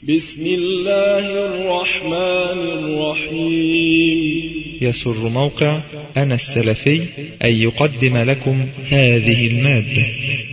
بسم الله الرحمن الرحيم يسر موقع أنا السلفي أن يقدم لكم هذه المادة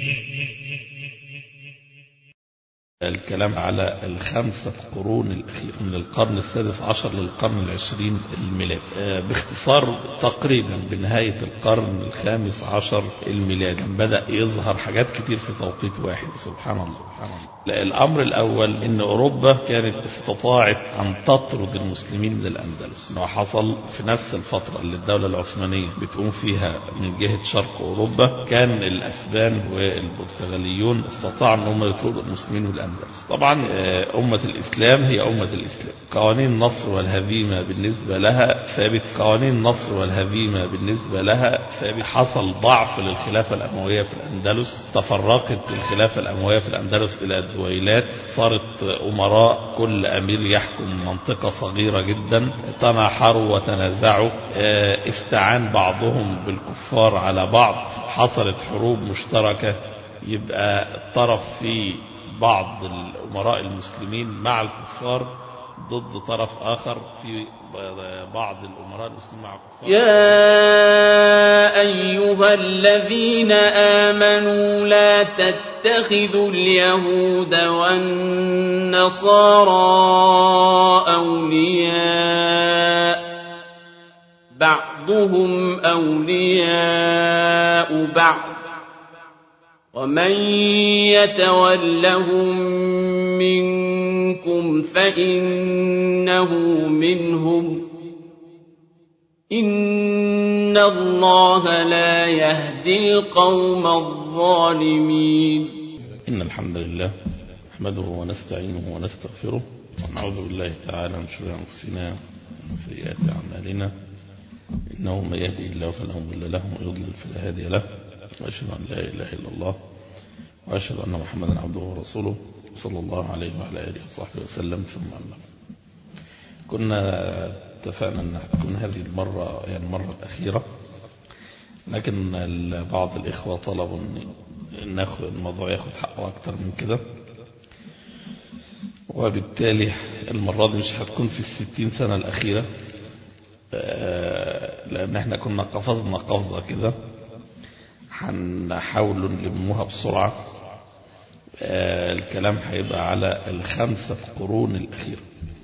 الكلام على الخمسة قرون الأخيرة من القرن السادس عشر للقرن العشرين الميلادي آه، باختصار تقريبا بنهاية القرن الخامس عشر الميلادي كان بدأ يظهر حاجات كتير في توقيت واحد سبحان الله سبحان الله الأمر الأول أن أوروبا كانت استطاعت أن تطرد المسلمين من الأندلس أنه حصل في نفس الفترة اللي الدولة العثمانية بتقوم فيها من جهة شرق أوروبا كان الأسبان والبرتغاليون استطاعوا أنهم يطردوا المسلمين من الأندلس طبعا آه، أمة الإسلام هي أمة الإسلام قوانين النصر والهزيمة بالنسبة لها ثابت قوانين النصر والهزيمة بالنسبة لها ثابت حصل ضعف للخلافة الأموية في الأندلس تفرقت الخلافة الأموية في الأندلس إلى دويلات صارت أمراء كل أمير يحكم منطقة صغيرة جدا تناحروا وتنازعوا آه، استعان بعضهم بالكفار على بعض حصلت حروب مشتركة يبقى الطرف في بعض الأمراء المسلمين مع الكفار ضد طرف آخر في بعض الأمراء المسلمين مع الكفار يا أيها الذين آمنوا لا تتخذوا اليهود والنصارى أولياء بعضهم أولياء بعض ومن يتولهم منكم فإنه منهم إن الله لا يهدي القوم الظالمين إن الحمد لله نحمده ونستعينه ونستغفره ونعوذ بالله تعالى من شرور أنفسنا ومن سيئات أعمالنا إنه من يهدي الله فلا مضل له ومن يضلل فلا هادي له وأشهد أن لا إله إلا الله وأشهد أن محمدا عبده ورسوله صلى الله عليه وعلى آله وصحبه وسلم ثم أما كنا اتفقنا أن تكون هذه المرة يعني المرة الأخيرة لكن بعض الإخوة طلبوا أن ناخد الموضوع ياخد حقه أكتر من كده وبالتالي المرة دي مش هتكون في الستين سنة الأخيرة لأن احنا كنا قفزنا قفزة كده هنحاول نلموها بسرعة الكلام هيبقى على الخمسة قرون الأخيرة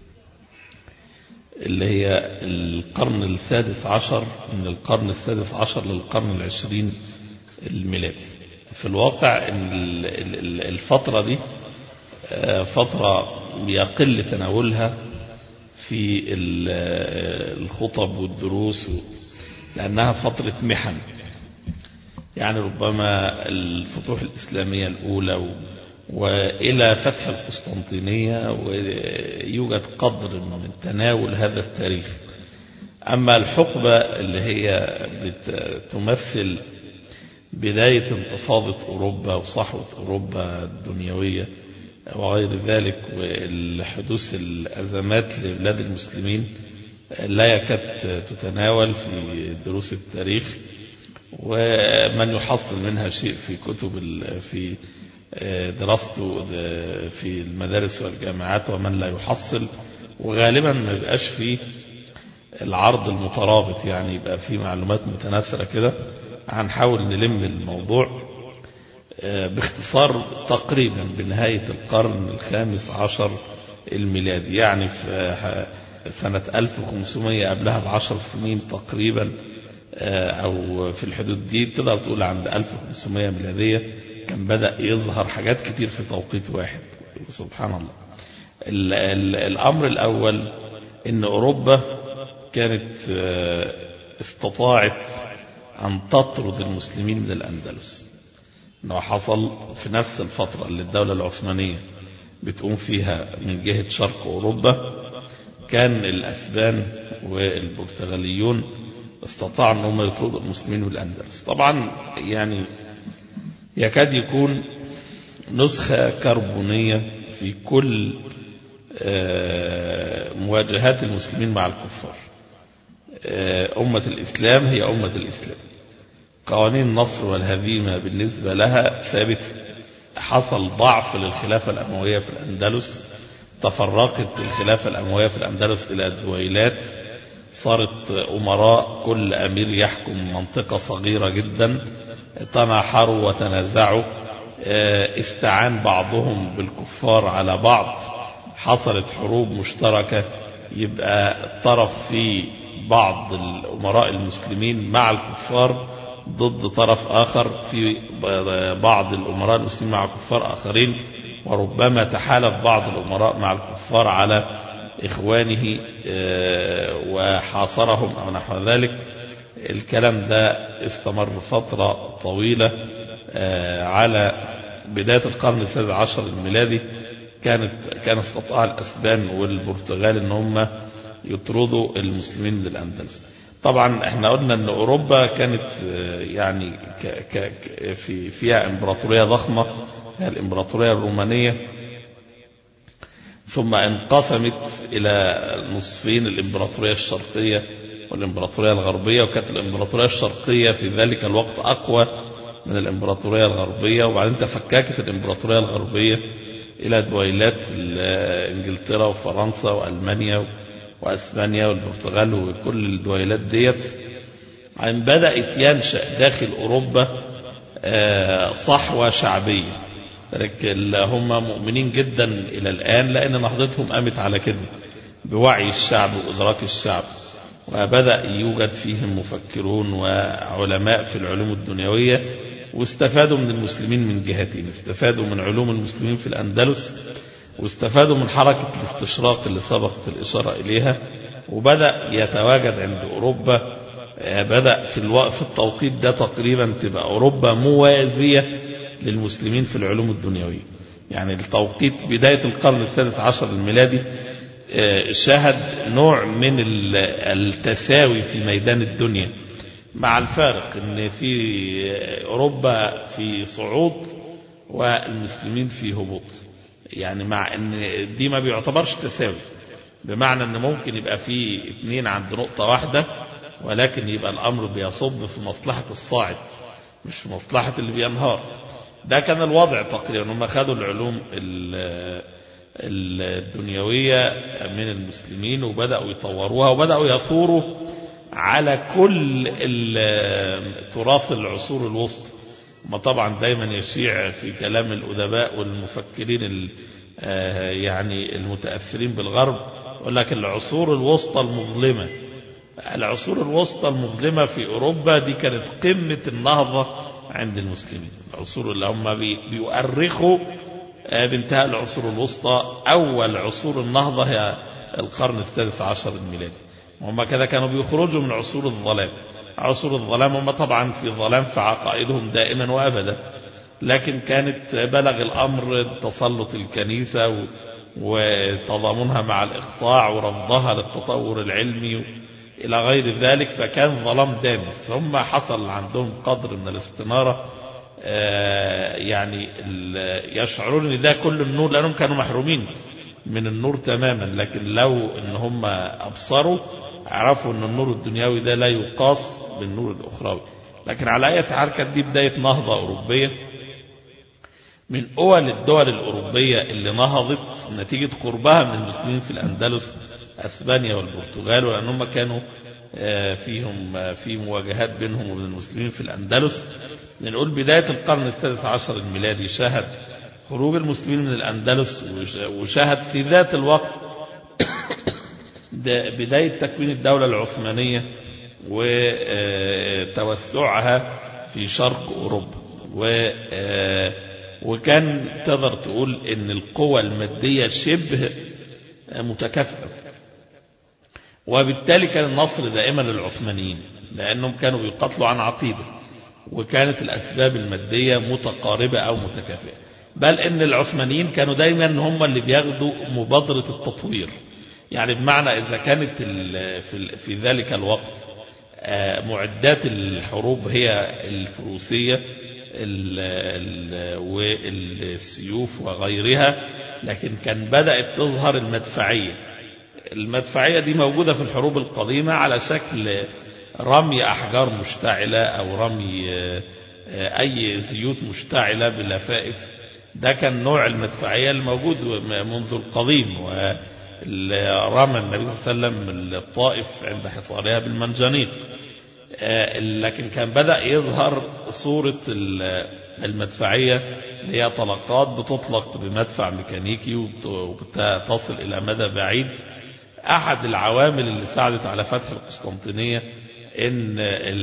اللي هي القرن السادس عشر من القرن السادس عشر للقرن العشرين الميلادي في الواقع ان الفترة دي فترة يقل تناولها في الخطب والدروس لأنها فترة محن يعني ربما الفتوح الإسلامية الأولى وإلى فتح القسطنطينية ويوجد قدر من تناول هذا التاريخ أما الحقبة اللي هي بتمثل بداية انتفاضة أوروبا وصحوة أوروبا الدنيوية وغير ذلك والحدوث الأزمات لبلاد المسلمين لا يكاد تتناول في دروس التاريخ ومن يحصل منها شيء في كتب في دراسته في المدارس والجامعات ومن لا يحصل وغالبا ما يبقاش فيه العرض المترابط يعني يبقى فيه معلومات متناثرة كده هنحاول نلم الموضوع باختصار تقريبا بنهاية القرن الخامس عشر الميلادي يعني في سنة 1500 قبلها بعشر سنين تقريبا أو في الحدود دي تقدر تقول عند 1500 ميلادية كان بدأ يظهر حاجات كتير في توقيت واحد سبحان الله ال ال الأمر الأول أن أوروبا كانت استطاعت أن تطرد المسلمين من الأندلس أنه حصل في نفس الفترة اللي الدولة العثمانية بتقوم فيها من جهة شرق أوروبا كان الأسبان والبرتغاليون استطاعوا أنهم يطردوا المسلمين من الأندلس طبعا يعني يكاد يكون نسخة كربونية في كل مواجهات المسلمين مع الكفار أمة الإسلام هي أمة الإسلام قوانين النصر والهزيمة بالنسبة لها ثابت حصل ضعف للخلافة الأموية في الأندلس تفرقت الخلافة الأموية في الأندلس إلى دويلات صارت أمراء كل أمير يحكم منطقة صغيرة جدا تناحروا وتنازعوا استعان بعضهم بالكفار على بعض حصلت حروب مشتركة يبقى طرف في بعض الأمراء المسلمين مع الكفار ضد طرف آخر في بعض الأمراء المسلمين مع كفار آخرين وربما تحالف بعض الأمراء مع الكفار على إخوانه وحاصرهم أو نحو ذلك الكلام ده استمر فترة طويلة على بداية القرن السادس عشر الميلادي كانت كان استطاع الأسبان والبرتغال ان هم يطردوا المسلمين للأندلس طبعا احنا قلنا ان اوروبا كانت يعني ك ك في فيها امبراطورية ضخمة هي الامبراطورية الرومانية ثم انقسمت الى نصفين الامبراطورية الشرقية والامبراطورية الغربية وكانت الامبراطورية الشرقية في ذلك الوقت اقوى من الامبراطورية الغربية وبعدين تفككت الامبراطورية الغربية الى دويلات انجلترا وفرنسا والمانيا واسبانيا والبرتغال وكل الدويلات ديت عن بدأت ينشأ داخل اوروبا صحوة شعبية لكن هم مؤمنين جدا الى الان لان نهضتهم قامت على كده بوعي الشعب وادراك الشعب وبدأ يوجد فيهم مفكرون وعلماء في العلوم الدنيوية واستفادوا من المسلمين من جهتين استفادوا من علوم المسلمين في الأندلس واستفادوا من حركة الاستشراق اللي سبقت الإشارة إليها وبدأ يتواجد عند أوروبا بدأ في الوقت في التوقيت ده تقريبا تبقى أوروبا موازية للمسلمين في العلوم الدنيوية يعني التوقيت بداية القرن السادس عشر الميلادي شهد نوع من التساوي في ميدان الدنيا مع الفارق ان في اوروبا في صعود والمسلمين في هبوط يعني مع ان دي ما بيعتبرش تساوي بمعنى ان ممكن يبقى في اثنين عند نقطة واحدة ولكن يبقى الامر بيصب في مصلحة الصاعد مش في مصلحة اللي بينهار ده كان الوضع تقريبا هم خدوا العلوم الدنيوية من المسلمين وبدأوا يطوروها وبدأوا يثوروا على كل تراث العصور الوسطى ما طبعا دايما يشيع في كلام الأدباء والمفكرين يعني المتأثرين بالغرب يقول لك العصور الوسطى المظلمة العصور الوسطى المظلمة في أوروبا دي كانت قمة النهضة عند المسلمين العصور اللي هم بيؤرخوا بانتهاء العصور الوسطى أول عصور النهضة هي القرن السادس عشر الميلادي هم كذا كانوا بيخرجوا من عصور الظلام عصور الظلام هم طبعا في ظلام في عقائدهم دائما وأبدا لكن كانت بلغ الأمر تسلط الكنيسة وتضامنها مع الإقطاع ورفضها للتطور العلمي إلى غير ذلك فكان ظلام دامس هم حصل عندهم قدر من الاستنارة يعني يشعرون ان ده كل النور لانهم كانوا محرومين من النور تماما لكن لو ان هم ابصروا عرفوا ان النور الدنيوي ده لا يقاس بالنور الاخروي لكن على اي حال كانت دي بدايه نهضه اوروبيه من اول الدول الاوروبيه اللي نهضت نتيجه قربها من المسلمين في الاندلس اسبانيا والبرتغال ولانهم كانوا فيهم في مواجهات بينهم وبين المسلمين في الأندلس نقول بداية القرن السادس عشر الميلادي شهد خروج المسلمين من الأندلس وشهد في ذات الوقت بداية تكوين الدولة العثمانية وتوسعها في شرق أوروبا وكان تقدر تقول ان القوى المادية شبه متكافئة وبالتالي كان النصر دائما للعثمانيين لأنهم كانوا بيقاتلوا عن عقيدة وكانت الأسباب المادية متقاربة أو متكافئة بل إن العثمانيين كانوا دايما هم اللي بياخدوا مبادرة التطوير يعني بمعنى إذا كانت في ذلك الوقت معدات الحروب هي الفروسية والسيوف وغيرها لكن كان بدأت تظهر المدفعية المدفعية دي موجودة في الحروب القديمة على شكل رمي أحجار مشتعلة أو رمي أي زيوت مشتعلة بلفائف ده كان نوع المدفعية الموجود منذ القديم ورمى النبي صلى الله عليه وسلم الطائف عند حصارها بالمنجنيق لكن كان بدأ يظهر صورة المدفعية اللي هي طلقات بتطلق بمدفع ميكانيكي وبتصل إلى مدى بعيد أحد العوامل اللي ساعدت على فتح القسطنطينية إن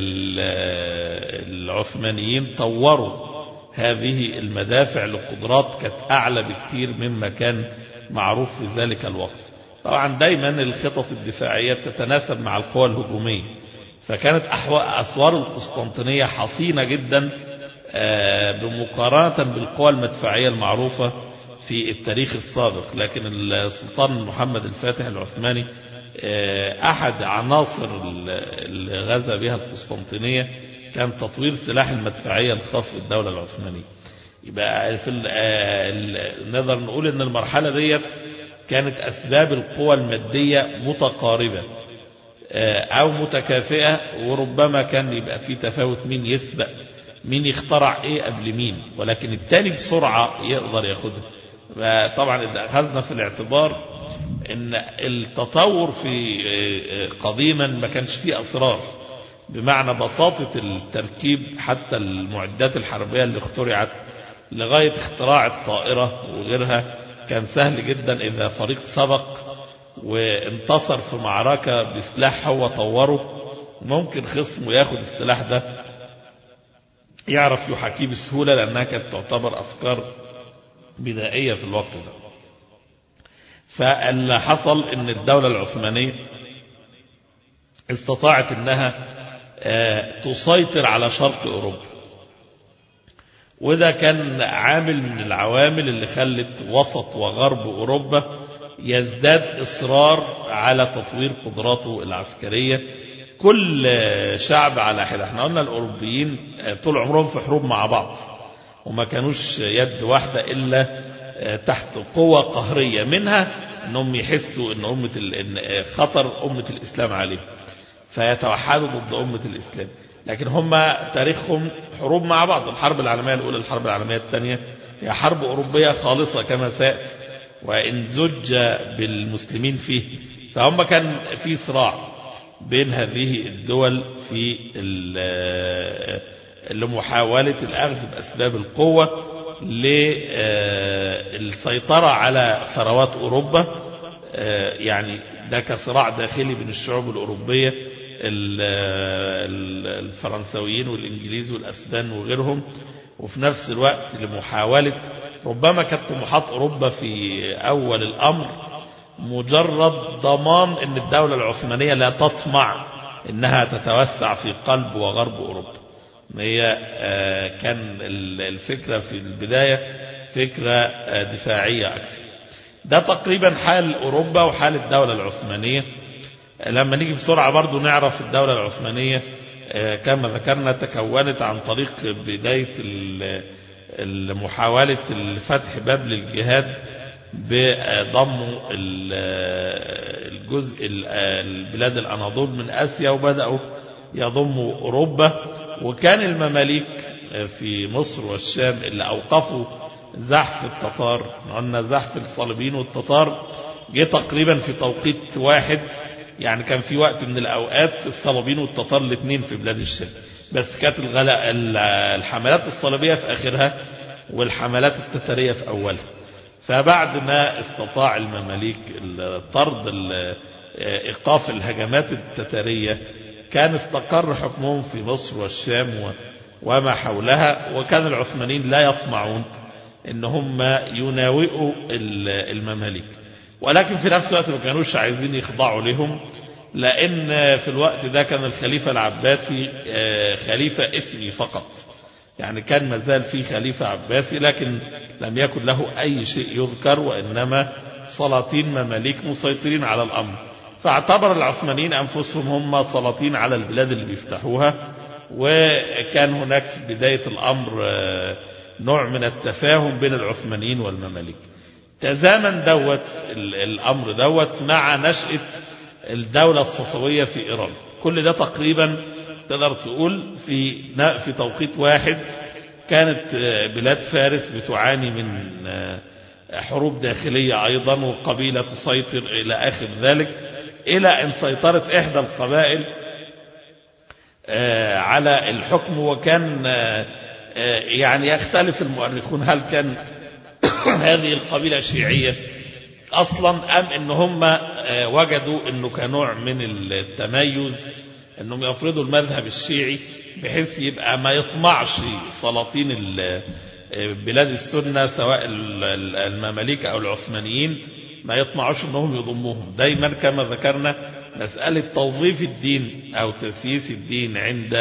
العثمانيين طوروا هذه المدافع لقدرات كانت أعلى بكثير مما كان معروف في ذلك الوقت طبعا دايما الخطط الدفاعية تتناسب مع القوى الهجومية فكانت أسوار القسطنطينية حصينة جدا بمقارنة بالقوى المدفعية المعروفة في التاريخ السابق لكن السلطان محمد الفاتح العثماني أحد عناصر اللي غزا بها القسطنطينية كان تطوير سلاح المدفعية الخاص بالدولة العثمانية يبقى في نقدر نقول ان المرحلة ديت كانت أسباب القوى المادية متقاربة أو متكافئة وربما كان يبقى في تفاوت مين يسبق مين يخترع ايه قبل مين ولكن التاني بسرعة يقدر ياخدها طبعا إذا أخذنا في الاعتبار ان التطور في قديما ما كانش فيه أسرار بمعنى بساطة التركيب حتى المعدات الحربية اللي اخترعت لغاية اختراع الطائرة وغيرها كان سهل جدا إذا فريق سبق وانتصر في معركة بسلاح هو طوره ممكن خصمه ياخد السلاح ده يعرف يحاكيه بسهولة لأنها كانت تعتبر أفكار بدائية في الوقت ده فاللي حصل ان الدولة العثمانية استطاعت انها تسيطر على شرق اوروبا وده كان عامل من العوامل اللي خلت وسط وغرب اوروبا يزداد اصرار على تطوير قدراته العسكرية كل شعب على حدة احنا قلنا الاوروبيين طول عمرهم في حروب مع بعض وما كانوش يد واحدة الا تحت قوة قهرية منها انهم يحسوا ان أمة إن خطر أمة الإسلام عليهم فيتوحدوا ضد أمة الإسلام لكن هم تاريخهم حروب مع بعض الحرب العالمية الأولى الحرب العالمية الثانية هي حرب أوروبية خالصة كما سيأتي وإن زج بالمسلمين فيه فهم كان في صراع بين هذه الدول في لمحاولة الأخذ بأسباب القوة للسيطرة على ثروات أوروبا يعني ده كصراع داخلي بين الشعوب الأوروبية الفرنسويين والإنجليز والأسبان وغيرهم وفي نفس الوقت لمحاولة ربما كانت طموحات أوروبا في أول الأمر مجرد ضمان أن الدولة العثمانية لا تطمع أنها تتوسع في قلب وغرب أوروبا هي كان الفكرة في البداية فكرة دفاعية أكثر ده تقريبا حال أوروبا وحال الدولة العثمانية لما نيجي بسرعة برضو نعرف الدولة العثمانية كما ذكرنا تكونت عن طريق بداية محاولة الفتح باب للجهاد بضم الجزء البلاد الأناضول من آسيا وبدأوا يضموا أوروبا وكان المماليك في مصر والشام اللي أوقفوا زحف التتار قلنا زحف الصليبيين والتتار جه تقريبا في توقيت واحد يعني كان في وقت من الأوقات الصليبيين والتتار الاثنين في بلاد الشام بس كانت الحملات الصليبية في آخرها والحملات التتارية في أولها فبعد ما استطاع المماليك طرد إيقاف الهجمات التتارية كان استقر حكمهم في مصر والشام وما حولها وكان العثمانيين لا يطمعون ان هم يناوئوا المماليك ولكن في نفس الوقت ما كانوش عايزين يخضعوا لهم لان في الوقت ده كان الخليفة العباسي خليفة اسمي فقط يعني كان مازال في خليفة عباسي لكن لم يكن له اي شيء يذكر وانما سلاطين مماليك مسيطرين على الامر فاعتبر العثمانيين أنفسهم هم سلاطين على البلاد اللي بيفتحوها وكان هناك في بداية الأمر نوع من التفاهم بين العثمانيين والمماليك تزامن دوت الأمر دوت مع نشأة الدولة الصفوية في إيران كل ده تقريبا تقدر تقول في في توقيت واحد كانت بلاد فارس بتعاني من حروب داخلية أيضا وقبيلة تسيطر إلى آخر ذلك إلى أن سيطرت إحدى القبائل على الحكم وكان يعني يختلف المؤرخون هل كان هذه القبيلة شيعية أصلا أم أن هم وجدوا أنه كنوع من التميز أنهم يفرضوا المذهب الشيعي بحيث يبقى ما يطمعش سلاطين بلاد السنة سواء المماليك أو العثمانيين ما يطمعوش أنهم يضموهم دايما كما ذكرنا مسألة توظيف الدين أو تسييس الدين عند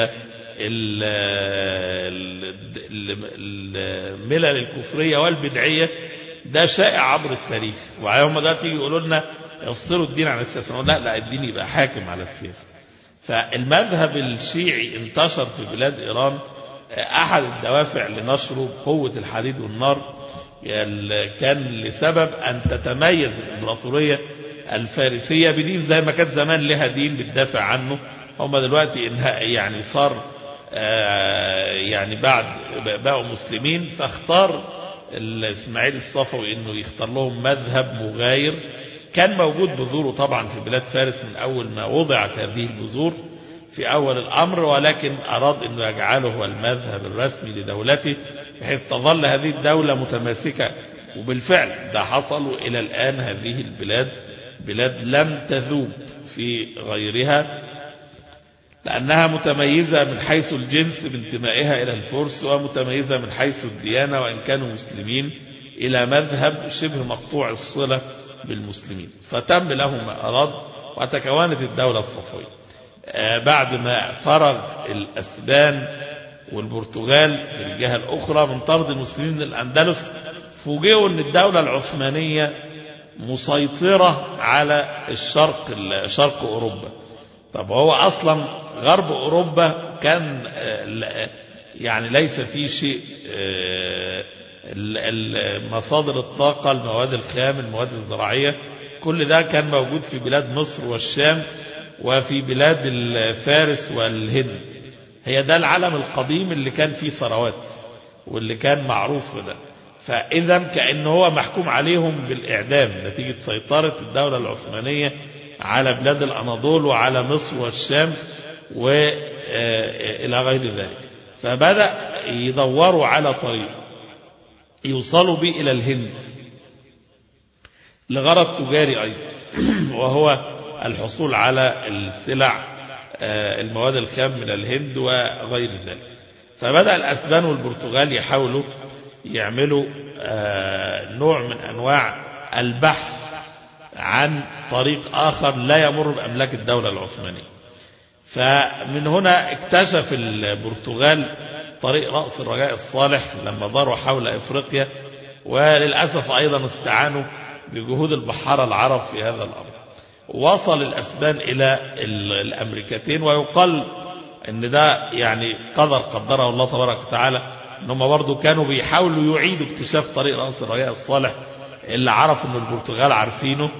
الملل الكفرية والبدعية ده شائع عبر التاريخ وهم ده تيجي يقولوا لنا يفصلوا الدين عن السياسة نقول لا لا الدين يبقى حاكم على السياسة فالمذهب الشيعي انتشر في بلاد إيران أحد الدوافع لنشره بقوة الحديد والنار كان لسبب أن تتميز الإمبراطورية الفارسية بدين زي ما كانت زمان لها دين بتدافع عنه هم دلوقتي يعني صار يعني بعد بقوا مسلمين فاختار اسماعيل الصفوي انه يختار لهم مذهب مغاير كان موجود بذوره طبعا في بلاد فارس من اول ما وضعت هذه البذور في اول الامر ولكن اراد انه يجعله هو المذهب الرسمي لدولته بحيث تظل هذه الدولة متماسكة وبالفعل ده حصل والى الان هذه البلاد بلاد لم تذوب في غيرها لأنها متميزة من حيث الجنس بانتمائها إلى الفرس ومتميزة من حيث الديانة وإن كانوا مسلمين إلى مذهب شبه مقطوع الصلة بالمسلمين فتم له ما أراد وتكونت الدولة الصفوية بعد ما فرغ الأسبان والبرتغال في الجهة الأخرى من طرد المسلمين من الأندلس فوجئوا أن الدولة العثمانية مسيطرة على الشرق شرق أوروبا طب هو أصلا غرب أوروبا كان يعني ليس فيه شيء مصادر الطاقة المواد الخام المواد الزراعية كل ده كان موجود في بلاد مصر والشام وفي بلاد فارس والهند هي ده العالم القديم اللي كان فيه ثروات واللي كان معروف ده فإذا كأن هو محكوم عليهم بالإعدام نتيجة سيطرة الدولة العثمانية على بلاد الأناضول وعلى مصر والشام وإلى غير ذلك فبدأ يدوروا على طريق يوصلوا به إلى الهند لغرض تجاري أيضا وهو الحصول على السلع المواد الخام من الهند وغير ذلك فبدأ الأسبان والبرتغال يحاولوا يعملوا نوع من أنواع البحث عن طريق آخر لا يمر بأملاك الدولة العثمانية فمن هنا اكتشف البرتغال طريق رأس الرجاء الصالح لما داروا حول إفريقيا وللأسف أيضا استعانوا بجهود البحارة العرب في هذا الأمر وصل الأسبان إلى الأمريكتين ويقال أن ده يعني قدر قدره الله تبارك وتعالى أنهم برضو كانوا بيحاولوا يعيدوا اكتشاف طريق رأس الرجاء الصالح اللي عرفوا أن البرتغال عارفينه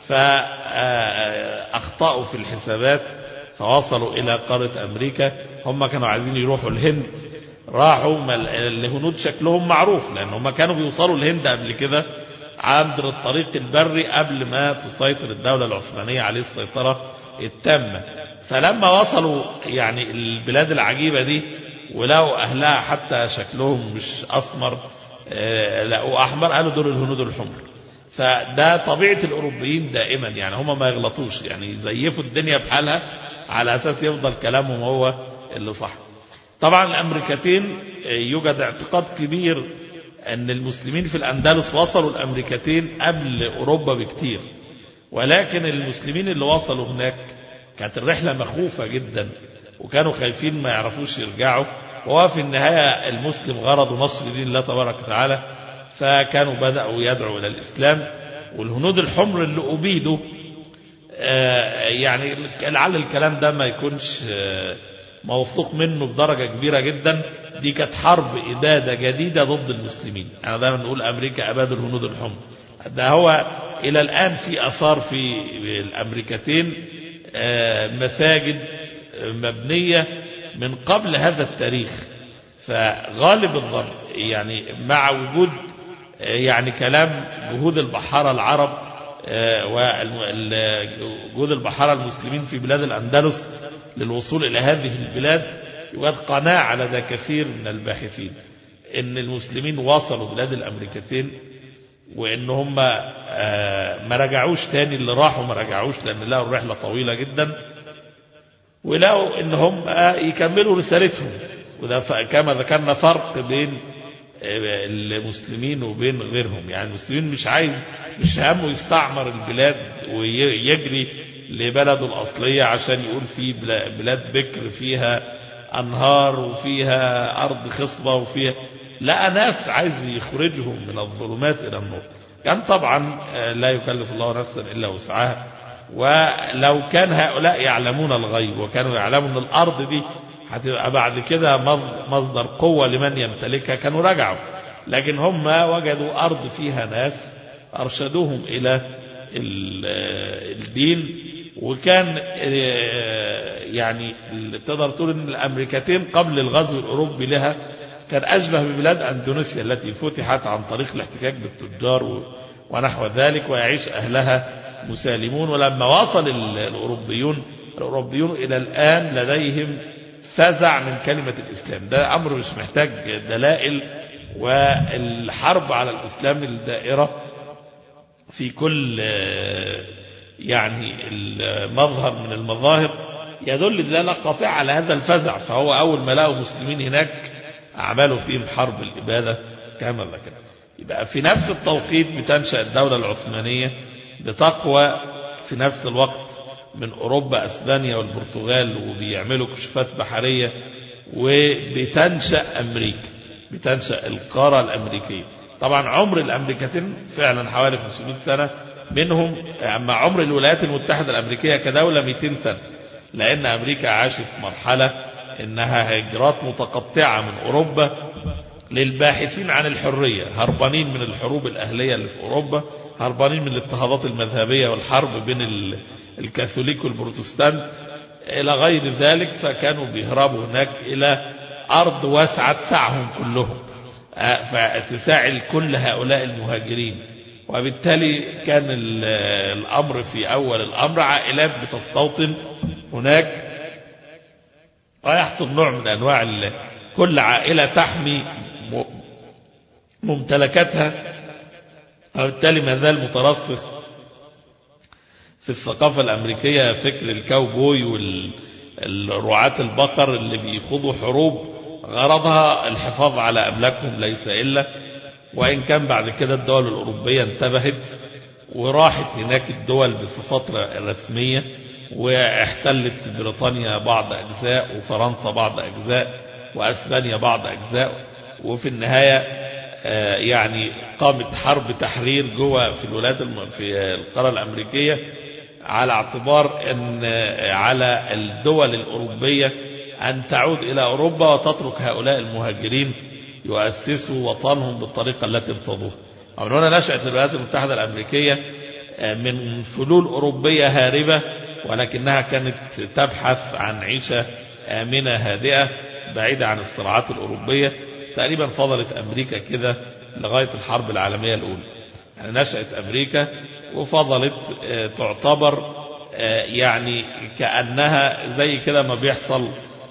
فأخطأوا في الحسابات فوصلوا إلى قارة أمريكا هم كانوا عايزين يروحوا الهند راحوا الهنود شكلهم معروف لأن هم كانوا بيوصلوا الهند قبل كده عبر الطريق البري قبل ما تسيطر الدولة العثمانية عليه السيطرة التامة فلما وصلوا يعني البلاد العجيبة دي ولقوا أهلها حتى شكلهم مش أسمر لقوا أحمر قالوا دول الهنود الحمر فده طبيعة الأوروبيين دائما يعني هم ما يغلطوش يعني يزيفوا الدنيا بحالها على أساس يفضل كلامهم هو اللي صح طبعا الأمريكتين يوجد اعتقاد كبير أن المسلمين في الأندلس وصلوا الأمريكتين قبل أوروبا بكتير ولكن المسلمين اللي وصلوا هناك كانت الرحلة مخوفة جدا وكانوا خايفين ما يعرفوش يرجعوا وهو في النهاية المسلم غرض نصر دين الله تبارك وتعالى فكانوا بدأوا يدعوا إلى الإسلام والهنود الحمر اللي أبيدوا يعني لعل الكلام ده ما يكونش موثوق منه بدرجة كبيرة جدا دي كانت حرب إبادة جديدة ضد المسلمين أنا دايما نقول أمريكا أبادوا الهنود الحمر ده هو إلى الآن في أثار في الأمريكتين مساجد مبنية من قبل هذا التاريخ فغالب الظن يعني مع وجود يعني كلام جهود البحارة العرب وجهود البحارة المسلمين في بلاد الأندلس للوصول إلى هذه البلاد يوجد قناعة لدى كثير من الباحثين ان المسلمين وصلوا بلاد الامريكتين وان هم ما رجعوش تاني اللي راحوا ما رجعوش لان لقوا الرحلة طويلة جدا ولقوا ان هم يكملوا رسالتهم وده كما ذكرنا فرق بين المسلمين وبين غيرهم يعني المسلمين مش عايز مش همه يستعمر البلاد ويجري لبلده الأصلية عشان يقول في بلاد بكر فيها أنهار وفيها أرض خصبة وفيها لقى ناس عايز يخرجهم من الظلمات إلى النور كان طبعا لا يكلف الله نفسا إلا وسعها ولو كان هؤلاء يعلمون الغيب وكانوا يعلمون أن الأرض دي هتبقى بعد كده مصدر قوة لمن يمتلكها كانوا رجعوا لكن هم وجدوا أرض فيها ناس أرشدوهم إلى الدين وكان يعني تقدر تقول ان الامريكتين قبل الغزو الاوروبي لها كان اشبه ببلاد اندونيسيا التي فتحت عن طريق الاحتكاك بالتجار ونحو ذلك ويعيش اهلها مسالمون ولما وصل الاوروبيون الاوروبيون الى الان لديهم فزع من كلمة الاسلام ده امر مش محتاج دلائل والحرب على الاسلام الدائرة في كل يعني المظهر من المظاهر يدل دلالة قاطعة على هذا الفزع فهو أول ما لقوا مسلمين هناك أعملوا فيهم حرب الإبادة كما ذكر يبقى في نفس التوقيت بتنشأ الدولة العثمانية بتقوى في نفس الوقت من أوروبا أسبانيا والبرتغال وبيعملوا كشوفات بحرية وبتنشأ أمريكا بتنشأ القارة الأمريكية طبعا عمر الأمريكتين فعلا حوالي 500 سنة منهم أما عمر الولايات المتحدة الأمريكية كدولة 200 سنة لأن أمريكا عاشت مرحلة إنها هجرات متقطعة من أوروبا للباحثين عن الحرية هربانين من الحروب الأهلية اللي في أوروبا هربانين من الاضطهادات المذهبية والحرب بين الكاثوليك والبروتستانت إلى غير ذلك فكانوا بيهربوا هناك إلى أرض واسعة تسعهم كلهم فتساعد كل هؤلاء المهاجرين وبالتالي كان الأمر في أول الأمر عائلات بتستوطن هناك ويحصل نوع من أنواع كل عائلة تحمي ممتلكاتها وبالتالي ما زال مترسخ في الثقافة الأمريكية فكر الكاوبوي والرعاة البقر اللي بيخوضوا حروب غرضها الحفاظ على أملاكهم ليس إلا وإن كان بعد كده الدول الأوروبية انتبهت وراحت هناك الدول بصفات رسمية واحتلت بريطانيا بعض أجزاء وفرنسا بعض أجزاء وأسبانيا بعض أجزاء وفي النهاية يعني قامت حرب تحرير جوه في الولايات في القارة الأمريكية على اعتبار أن على الدول الأوروبية أن تعود إلى أوروبا وتترك هؤلاء المهاجرين يؤسسوا وطنهم بالطريقة التي ارتضوها ومن هنا نشأت الولايات المتحدة الأمريكية من فلول أوروبية هاربة ولكنها كانت تبحث عن عيشة آمنة هادئة بعيدة عن الصراعات الأوروبية تقريبا فضلت أمريكا كده لغاية الحرب العالمية الأولى يعني نشأت أمريكا وفضلت تعتبر يعني كأنها زي كده ما بيحصل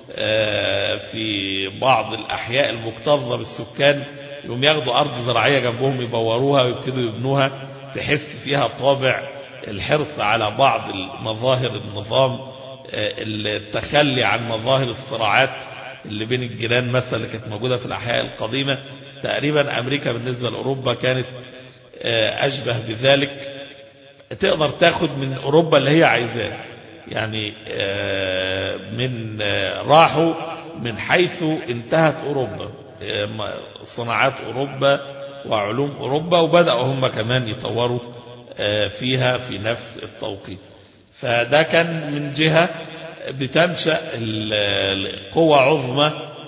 في بعض الأحياء المكتظة بالسكان يوم ياخدوا أرض زراعية جنبهم يبوروها ويبتدوا يبنوها تحس فيها طابع الحرص على بعض مظاهر النظام التخلي عن مظاهر الصراعات اللي بين الجيران مثلا اللي كانت موجودة في الأحياء القديمة تقريبا أمريكا بالنسبة لأوروبا كانت أشبه بذلك تقدر تاخد من أوروبا اللي هي عايزاه يعني من راحوا من حيث انتهت أوروبا صناعات أوروبا وعلوم أوروبا وبدأوا هم كمان يطوروا فيها في نفس التوقيت فده كان من جهة بتنشأ قوة عظمى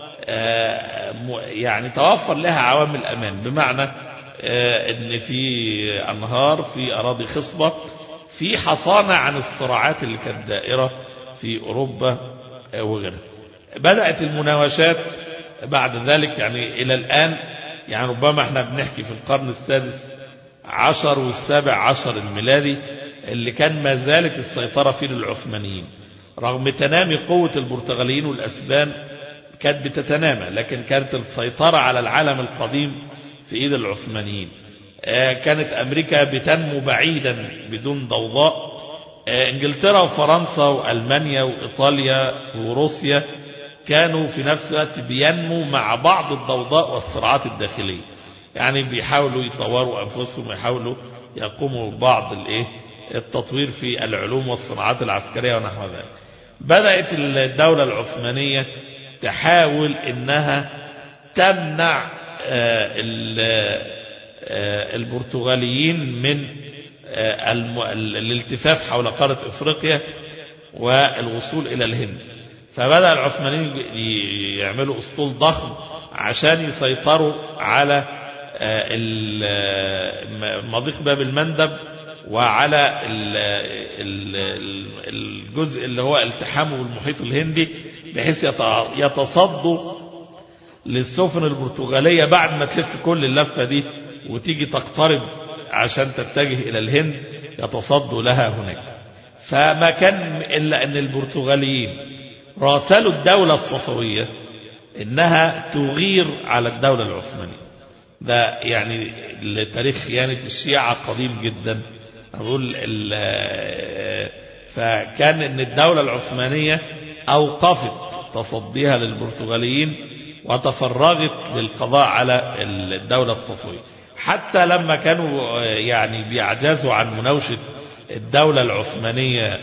يعني توفر لها عوامل أمان بمعنى ان في أنهار في أراضي خصبة في حصانة عن الصراعات اللي كانت دائرة في أوروبا وغيرها بدأت المناوشات بعد ذلك يعني إلى الآن يعني ربما احنا بنحكي في القرن السادس عشر والسابع عشر الميلادي اللي كان ما زالت السيطرة فيه للعثمانيين رغم تنامي قوة البرتغاليين والأسبان كانت بتتنامى لكن كانت السيطرة على العالم القديم في إيد العثمانيين كانت أمريكا بتنمو بعيدا بدون ضوضاء انجلترا وفرنسا والمانيا وايطاليا وروسيا كانوا في نفس الوقت بينمو مع بعض الضوضاء والصراعات الداخليه يعني بيحاولوا يطوروا انفسهم ويحاولوا يقوموا ببعض الايه التطوير في العلوم والصناعات العسكريه ونحو ذلك بدات الدوله العثمانيه تحاول انها تمنع البرتغاليين من الالتفاف حول قارة افريقيا والوصول الى الهند فبدأ العثمانيين يعملوا اسطول ضخم عشان يسيطروا على مضيق باب المندب وعلى الجزء اللي هو التحامه بالمحيط الهندي بحيث يتصدوا للسفن البرتغالية بعد ما تلف كل اللفة دي وتيجي تقترب عشان تتجه إلى الهند يتصدوا لها هناك فما كان إلا أن البرتغاليين راسلوا الدولة الصفوية إنها تغير على الدولة العثمانية ده يعني التاريخ خيانة الشيعة قديم جدا أقول فكان أن الدولة العثمانية أوقفت تصديها للبرتغاليين وتفرغت للقضاء على الدولة الصفوية حتى لما كانوا يعني بيعجزوا عن مناوشة الدولة العثمانية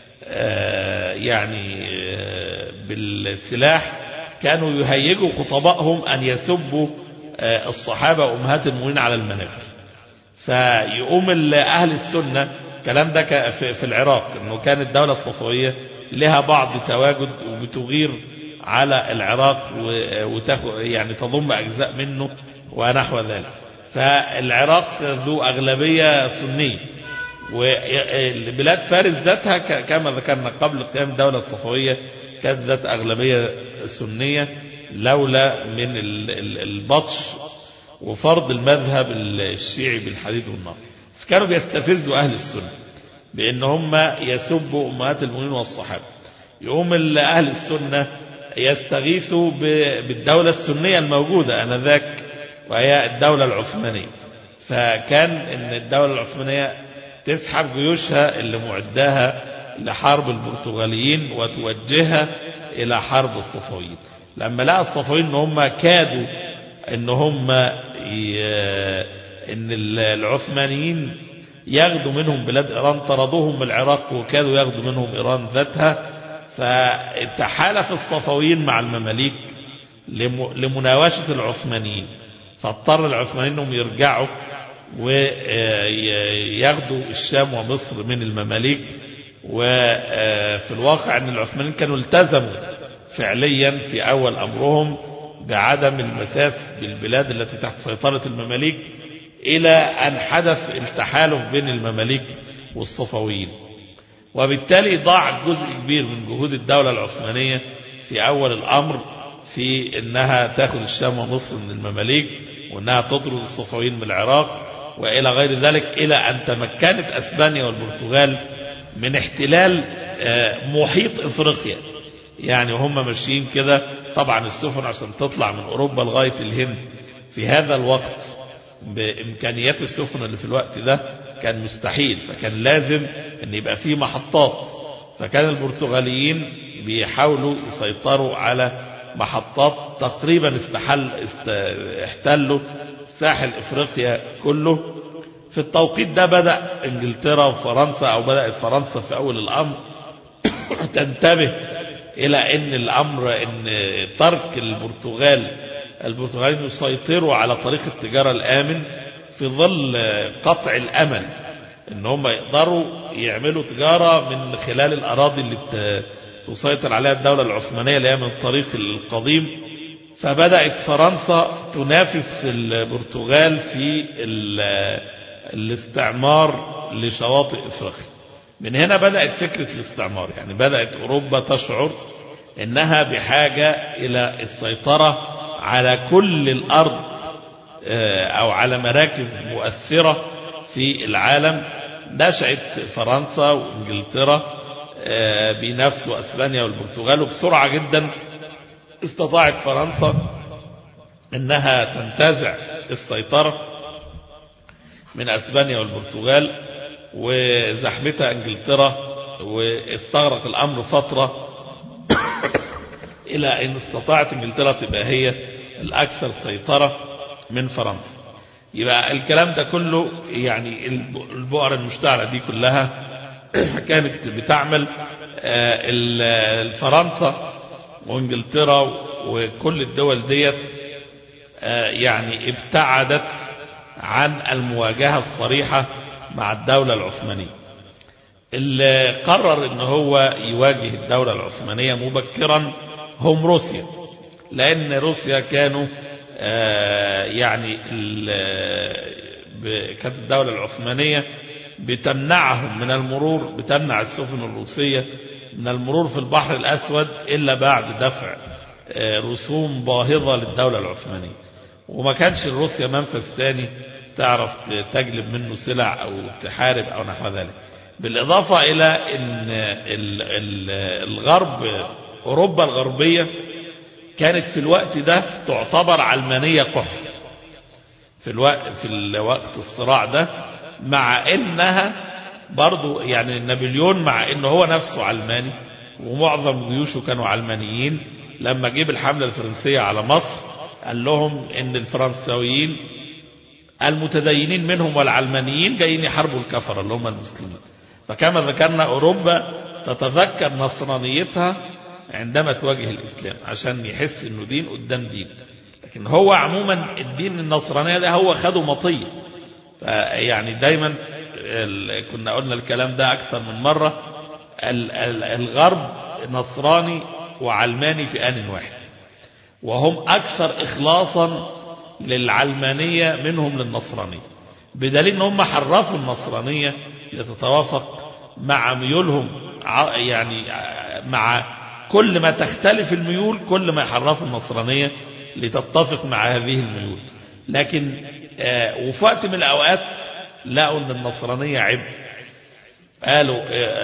يعني بالسلاح كانوا يهيجوا خطبائهم أن يسبوا الصحابة وأمهات المؤمنين على المنابر فيقوم أهل السنة الكلام ده في العراق أنه كانت الدولة الصفوية لها بعض تواجد وبتغير على العراق وتاخد يعني تضم أجزاء منه ونحو ذلك فالعراق ذو أغلبية سنية وبلاد فارس ذاتها كما ذكرنا قبل قيام الدولة الصفوية كانت ذات أغلبية سنية لولا من البطش وفرض المذهب الشيعي بالحديد والنار كانوا بيستفزوا أهل السنة بأن هم يسبوا أمهات المؤمنين والصحابة يقوم أهل السنة يستغيثوا بالدولة السنية الموجودة أنذاك وهي الدولة العثمانية فكان ان الدولة العثمانية تسحب جيوشها اللي معداها لحرب البرتغاليين وتوجهها الى حرب الصفويين لما لقى الصفويين ان هم كادوا ان هم ي... ان العثمانيين ياخدوا منهم بلاد ايران طردوهم من العراق وكادوا ياخدوا منهم ايران ذاتها فتحالف الصفويين مع المماليك لم... لمناوشة العثمانيين فاضطر العثمانيين انهم يرجعوا وياخدوا الشام ومصر من المماليك وفي الواقع ان العثمانيين كانوا التزموا فعليا في اول امرهم بعدم المساس بالبلاد التي تحت سيطرة المماليك الى ان حدث التحالف بين المماليك والصفويين وبالتالي ضاع جزء كبير من جهود الدولة العثمانية في اول الامر في انها تاخذ الشام ومصر من المماليك وانها تطرد الصفويين من العراق والى غير ذلك الى ان تمكنت اسبانيا والبرتغال من احتلال محيط افريقيا يعني هم ماشيين كده طبعا السفن عشان تطلع من اوروبا لغايه الهند في هذا الوقت بامكانيات السفن اللي في الوقت ده كان مستحيل فكان لازم ان يبقى في محطات فكان البرتغاليين بيحاولوا يسيطروا على محطات تقريبا استحل است... احتلوا ساحل افريقيا كله في التوقيت ده بدأ انجلترا وفرنسا او بدأت فرنسا في اول الامر تنتبه الى ان الامر ان ترك البرتغال البرتغاليين يسيطروا على طريق التجارة الامن في ظل قطع الامل ان هم يقدروا يعملوا تجارة من خلال الاراضي اللي تسيطر عليها الدولة العثمانية اللي هي من الطريق القديم فبدأت فرنسا تنافس البرتغال في الاستعمار لشواطئ افريقيا من هنا بدأت فكرة الاستعمار يعني بدأت أوروبا تشعر أنها بحاجة إلى السيطرة على كل الأرض أو على مراكز مؤثرة في العالم نشأت فرنسا وإنجلترا بنفس وأسبانيا والبرتغال وبسرعة جدا استطاعت فرنسا أنها تنتزع السيطرة من أسبانيا والبرتغال وزحمتها انجلترا واستغرق الأمر فترة إلى أن استطاعت انجلترا تبقى هي الأكثر سيطرة من فرنسا يبقى الكلام ده كله يعني البؤر المشتعلة دي كلها كانت بتعمل فرنسا وانجلترا وكل الدول ديت يعني ابتعدت عن المواجهة الصريحة مع الدولة العثمانية اللي قرر ان هو يواجه الدولة العثمانية مبكرا هم روسيا لان روسيا كانوا يعني كانت الدولة العثمانية بتمنعهم من المرور بتمنع السفن الروسية من المرور في البحر الأسود إلا بعد دفع رسوم باهظة للدولة العثمانية وما كانش روسيا منفذ ثاني تعرف تجلب منه سلع أو تحارب أو نحو ذلك بالإضافة إلى أن الغرب أوروبا الغربية كانت في الوقت ده تعتبر علمانية قح في الوقت في الوقت الصراع ده مع انها برضو يعني نابليون مع انه هو نفسه علماني ومعظم جيوشه كانوا علمانيين لما جيب الحملة الفرنسية على مصر قال لهم ان الفرنساويين المتدينين منهم والعلمانيين جايين يحاربوا الكفرة اللي هم المسلمين فكما ذكرنا اوروبا تتذكر نصرانيتها عندما تواجه الاسلام عشان يحس انه دين قدام دين لكن هو عموما الدين النصرانية ده هو خده مطية يعني دايما كنا قلنا الكلام ده أكثر من مرة الغرب نصراني وعلماني في آن واحد وهم أكثر إخلاصا للعلمانية منهم للنصرانية بدليل ان هم حرفوا النصرانية لتتوافق مع ميولهم يعني مع كل ما تختلف الميول كل ما يحرفوا النصرانية لتتفق مع هذه الميول لكن وفي وقت من الأوقات لقوا أن النصرانية عبء قالوا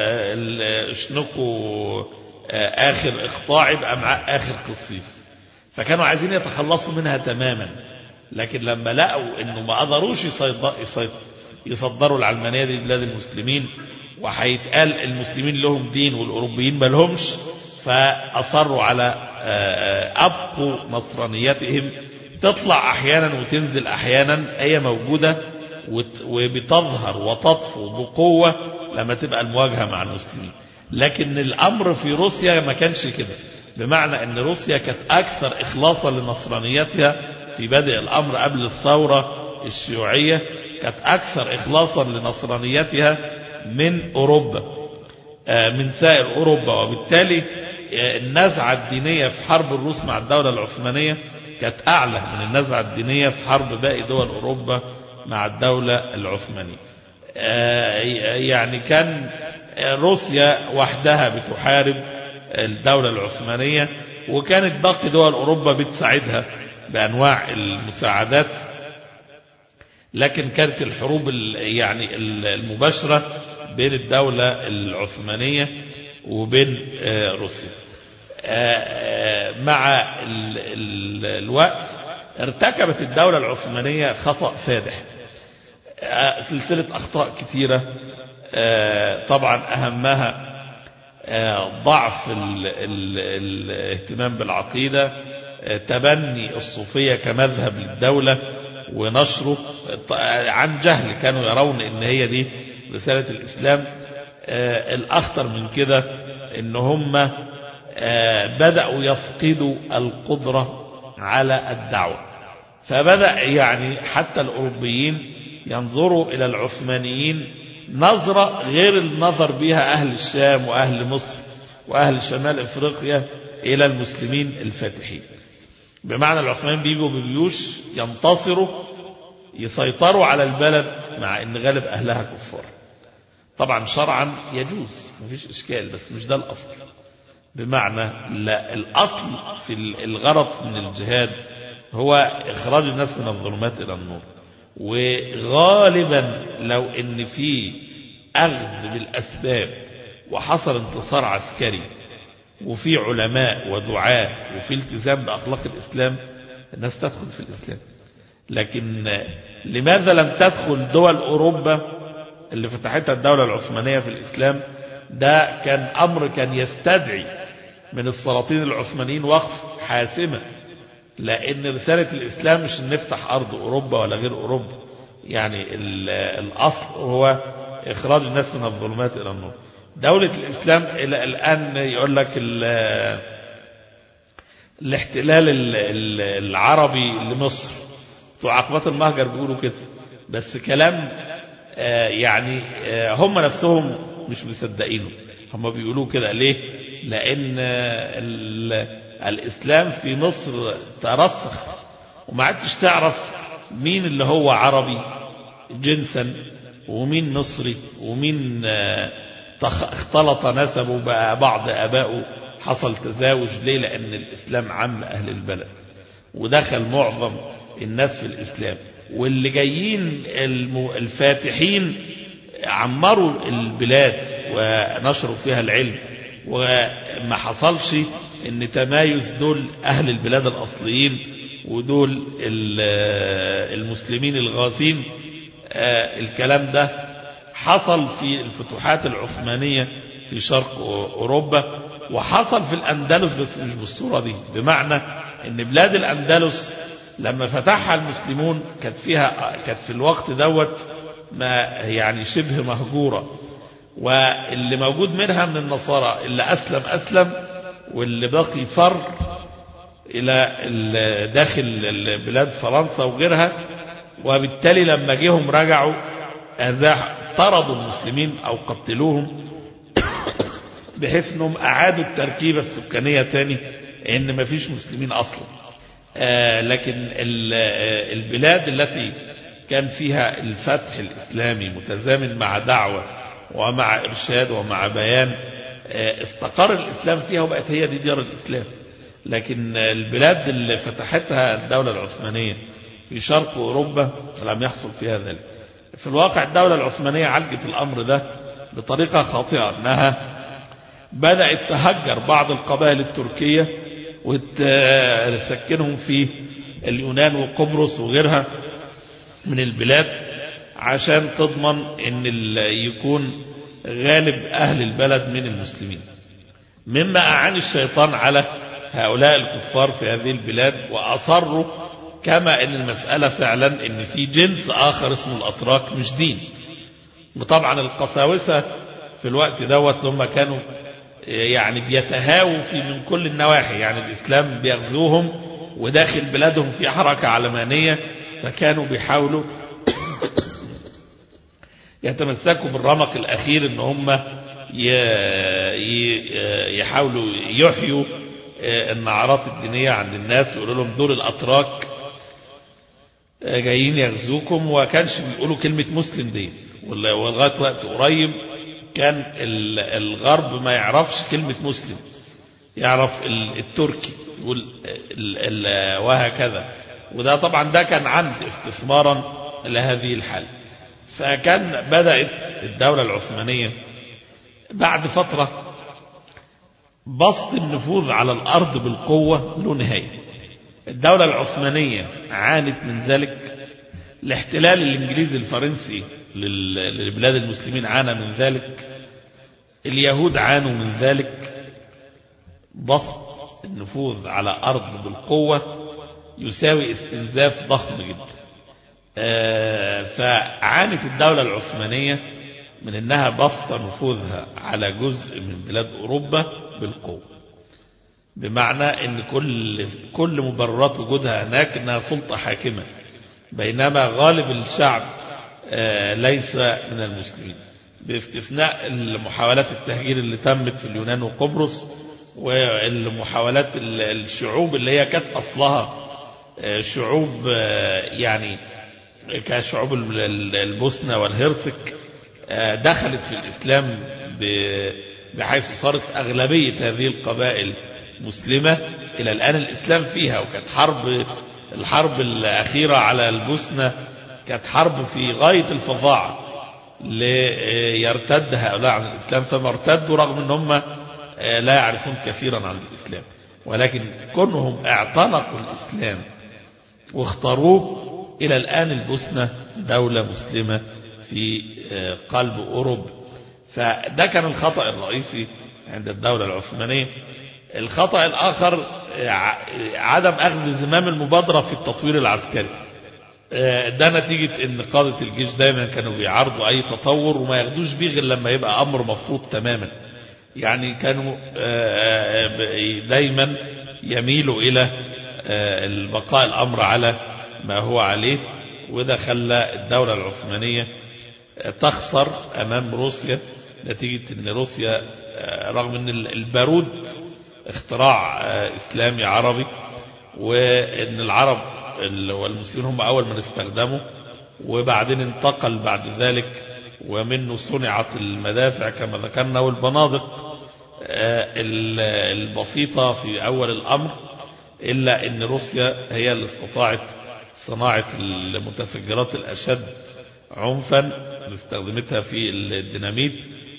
اشنقوا آخر إقطاع يبقى مع آخر قصيص فكانوا عايزين يتخلصوا منها تماما لكن لما لقوا أنه ما قدروش يصدروا العلمانية دي بلاد المسلمين وهيتقال المسلمين لهم دين والأوروبيين ما لهمش فأصروا على أبقوا نصرانيتهم تطلع أحيانا وتنزل أحيانا هي موجودة وبتظهر وتطفو بقوة لما تبقى المواجهة مع المسلمين لكن الأمر في روسيا ما كانش كده بمعنى أن روسيا كانت أكثر إخلاصا لنصرانيتها في بدء الأمر قبل الثورة الشيوعية كانت أكثر إخلاصا لنصرانيتها من أوروبا من سائر أوروبا وبالتالي النزعة الدينية في حرب الروس مع الدولة العثمانية كانت أعلى من النزعة الدينية في حرب باقي دول أوروبا مع الدولة العثمانية يعني كان روسيا وحدها بتحارب الدولة العثمانية وكانت باقي دول أوروبا بتساعدها بأنواع المساعدات لكن كانت الحروب يعني المباشرة بين الدولة العثمانية وبين روسيا مع الوقت ارتكبت الدولة العثمانية خطأ فادح سلسلة أخطاء كثيرة طبعا أهمها ضعف الاهتمام بالعقيدة تبني الصوفية كمذهب للدولة ونشره عن جهل كانوا يرون ان هي دي رسالة الإسلام الأخطر من كده ان هم بدأوا يفقدوا القدرة على الدعوة فبدأ يعني حتى الأوروبيين ينظروا إلى العثمانيين نظرة غير النظر بها أهل الشام وأهل مصر وأهل شمال إفريقيا إلى المسلمين الفاتحين بمعنى العثمانيين بيجوا بجيوش ينتصروا يسيطروا على البلد مع ان غالب اهلها كفار طبعا شرعا يجوز مفيش اشكال بس مش ده الاصل بمعنى لا الاصل في الغرض من الجهاد هو إخراج الناس من الظلمات إلى النور وغالبا لو ان في أخذ بالأسباب وحصل انتصار عسكري وفي علماء ودعاة وفي التزام بأخلاق الإسلام الناس تدخل في الإسلام لكن لماذا لم تدخل دول أوروبا اللي فتحتها الدولة العثمانية في الإسلام ده كان أمر كان يستدعي من السلاطين العثمانيين وقف حاسمة لأن رسالة الإسلام مش أن نفتح أرض أوروبا ولا غير أوروبا يعني الأصل هو إخراج الناس من الظلمات إلى النور دولة الإسلام إلى الآن يقول لك الاحتلال العربي لمصر بتوع عقبات المهجر بيقولوا كده بس كلام يعني هم نفسهم مش مصدقينه هم بيقولوا كده ليه لأن الإسلام في مصر ترسخ وما عدتش تعرف مين اللي هو عربي جنسا ومين مصري ومين اختلط نسبه بقى بعض أبائه حصل تزاوج ليه لأن الإسلام عم أهل البلد ودخل معظم الناس في الإسلام واللي جايين الفاتحين عمروا البلاد ونشروا فيها العلم وما حصلش ان تمايز دول اهل البلاد الاصليين ودول المسلمين الغاثين الكلام ده حصل في الفتوحات العثمانية في شرق أوروبا وحصل في الأندلس بس مش بالصورة دي بمعنى ان بلاد الأندلس لما فتحها المسلمون كانت فيها كانت في الوقت دوت ما يعني شبه مهجورة واللي موجود منها من النصارى اللي أسلم أسلم واللي بقي فر إلى داخل بلاد فرنسا وغيرها وبالتالي لما جيهم رجعوا طردوا المسلمين أو قتلوهم بحيث أنهم أعادوا التركيبة السكانية تاني إن ما فيش مسلمين أصلا لكن البلاد التي كان فيها الفتح الإسلامي متزامن مع دعوة ومع إرشاد ومع بيان استقر الإسلام فيها وبقت هي دي ديار الإسلام لكن البلاد اللي فتحتها الدولة العثمانية في شرق أوروبا لم يحصل فيها ذلك في الواقع الدولة العثمانية عالجت الأمر ده بطريقة خاطئة أنها بدأت تهجر بعض القبائل التركية وتسكنهم في اليونان وقبرص وغيرها من البلاد عشان تضمن ان يكون غالب اهل البلد من المسلمين مما اعان الشيطان على هؤلاء الكفار في هذه البلاد واصروا كما ان المسألة فعلا ان في جنس اخر اسمه الاتراك مش دين وطبعا القساوسة في الوقت دوت هم كانوا يعني بيتهاووا في من كل النواحي يعني الاسلام بيغزوهم وداخل بلادهم في حركة علمانية فكانوا بيحاولوا يتمسكوا بالرمق الأخير ان هم يحاولوا يحيوا النعرات الدينية عند الناس ويقولوا لهم دول الأتراك جايين يغزوكم وكانش بيقولوا كلمة مسلم دي ولغاية وقت قريب كان الغرب ما يعرفش كلمة مسلم يعرف التركي يقول وهكذا وده طبعا ده كان عمد استثمارا لهذه الحالة فكان بدأت الدولة العثمانية بعد فترة بسط النفوذ على الأرض بالقوة له نهاية الدولة العثمانية عانت من ذلك الاحتلال الإنجليزي الفرنسي للبلاد المسلمين عانى من ذلك اليهود عانوا من ذلك بسط النفوذ على أرض بالقوة يساوي استنزاف ضخم جدا فعانت الدولة العثمانية من أنها بسط نفوذها على جزء من بلاد أوروبا بالقوة بمعنى أن كل, كل مبررات وجودها هناك أنها سلطة حاكمة بينما غالب الشعب ليس من المسلمين باستثناء المحاولات التهجير اللي تمت في اليونان وقبرص والمحاولات الشعوب اللي هي كانت أصلها شعوب يعني كشعوب البوسنة والهرسك دخلت في الإسلام بحيث صارت أغلبية هذه القبائل مسلمة إلى الآن الإسلام فيها وكانت حرب الحرب الأخيرة على البوسنة كانت حرب في غاية الفظاعة ليرتد هؤلاء عن الإسلام فما ارتدوا رغم أن هم لا يعرفون كثيرا عن الإسلام ولكن كونهم اعتنقوا الإسلام واختاروه إلى الآن البوسنة دولة مسلمة في قلب أوروبا فده كان الخطأ الرئيسي عند الدولة العثمانية الخطأ الآخر عدم أخذ زمام المبادرة في التطوير العسكري ده نتيجة ان قادة الجيش دايما كانوا بيعارضوا اي تطور وما ياخدوش بيه غير لما يبقى امر مفروض تماما يعني كانوا دايما يميلوا الى البقاء الامر على ما هو عليه وده خلى الدولة العثمانية تخسر امام روسيا نتيجة ان روسيا رغم ان البارود اختراع اسلامي عربي وان العرب والمسلمين هم أول من استخدموا وبعدين انتقل بعد ذلك ومنه صنعت المدافع كما ذكرنا والبنادق البسيطة في أول الأمر إلا أن روسيا هي اللي استطاعت صناعة المتفجرات الأشد عنفا استخدمتها في الديناميت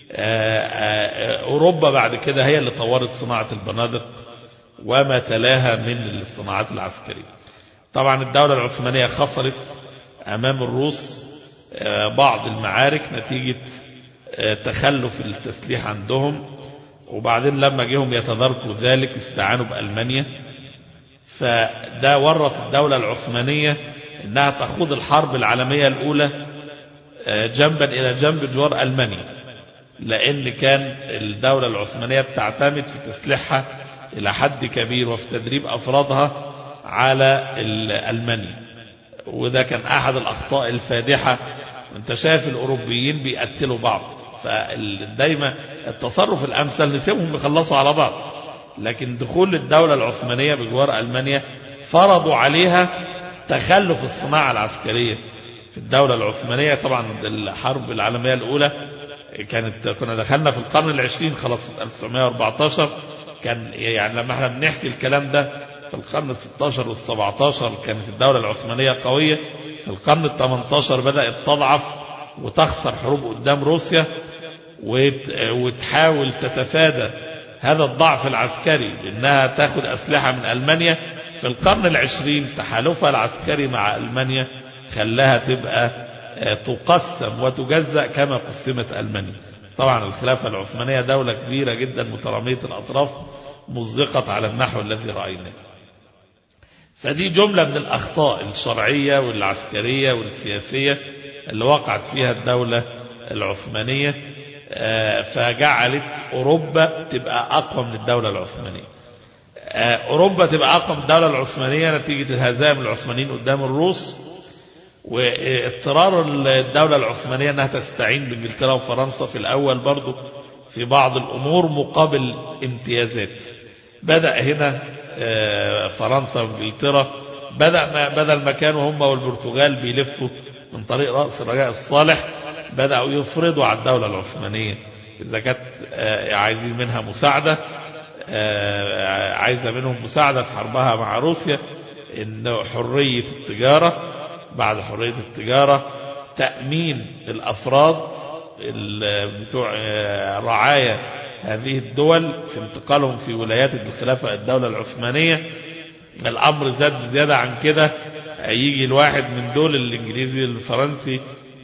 أوروبا بعد كده هي اللي طورت صناعة البنادق وما تلاها من الصناعات العسكرية طبعا الدولة العثمانية خسرت أمام الروس بعض المعارك نتيجة تخلف التسليح عندهم وبعدين لما جيهم يتداركوا ذلك استعانوا بألمانيا فده ورط الدولة العثمانية انها تخوض الحرب العالمية الاولى جنبا الى جنب جوار المانيا لان كان الدولة العثمانية بتعتمد في تسليحها الى حد كبير وفي تدريب افرادها على ألمانيا وده كان أحد الأخطاء الفادحة انت شايف الأوروبيين بيقتلوا بعض فدايما التصرف الأمثل نسيبهم يخلصوا على بعض لكن دخول الدولة العثمانية بجوار ألمانيا فرضوا عليها تخلف الصناعة العسكرية في الدولة العثمانية طبعا الحرب العالمية الأولى كانت كنا دخلنا في القرن العشرين خلاص 1914 كان يعني لما احنا بنحكي الكلام ده في القرن الستاشر والسبعتاشر كانت الدولة العثمانية قوية في القرن التمنتاشر بدأت تضعف وتخسر حروب قدام روسيا وتحاول تتفادى هذا الضعف العسكري لأنها تاخد أسلحة من ألمانيا في القرن العشرين تحالفها العسكري مع ألمانيا خلاها تبقى تقسم وتجزأ كما قسمت ألمانيا طبعا الخلافة العثمانية دولة كبيرة جدا مترامية الأطراف مزقت على النحو الذي رأيناه فدي جملة من الأخطاء الشرعية والعسكرية والسياسية اللي وقعت فيها الدولة العثمانية فجعلت أوروبا تبقى أقوى من الدولة العثمانية أوروبا تبقى أقوى من الدولة العثمانية نتيجة الهزائم العثمانيين قدام الروس واضطرار الدولة العثمانية أنها تستعين بإنجلترا وفرنسا في الأول برضو في بعض الأمور مقابل امتيازات بدأ هنا فرنسا وانجلترا بدأ ما بدل ما كانوا هم والبرتغال بيلفوا من طريق رأس الرجاء الصالح بدأوا يفرضوا على الدولة العثمانية إذا كانت عايزين منها مساعدة عايزة منهم مساعدة في حربها مع روسيا إن حرية التجارة بعد حرية التجارة تأمين الأفراد بتوع رعاية هذه الدول في انتقالهم في ولايات الخلافة الدولة العثمانية الأمر زاد زيادة عن كده يجي الواحد من دول الإنجليزي الفرنسي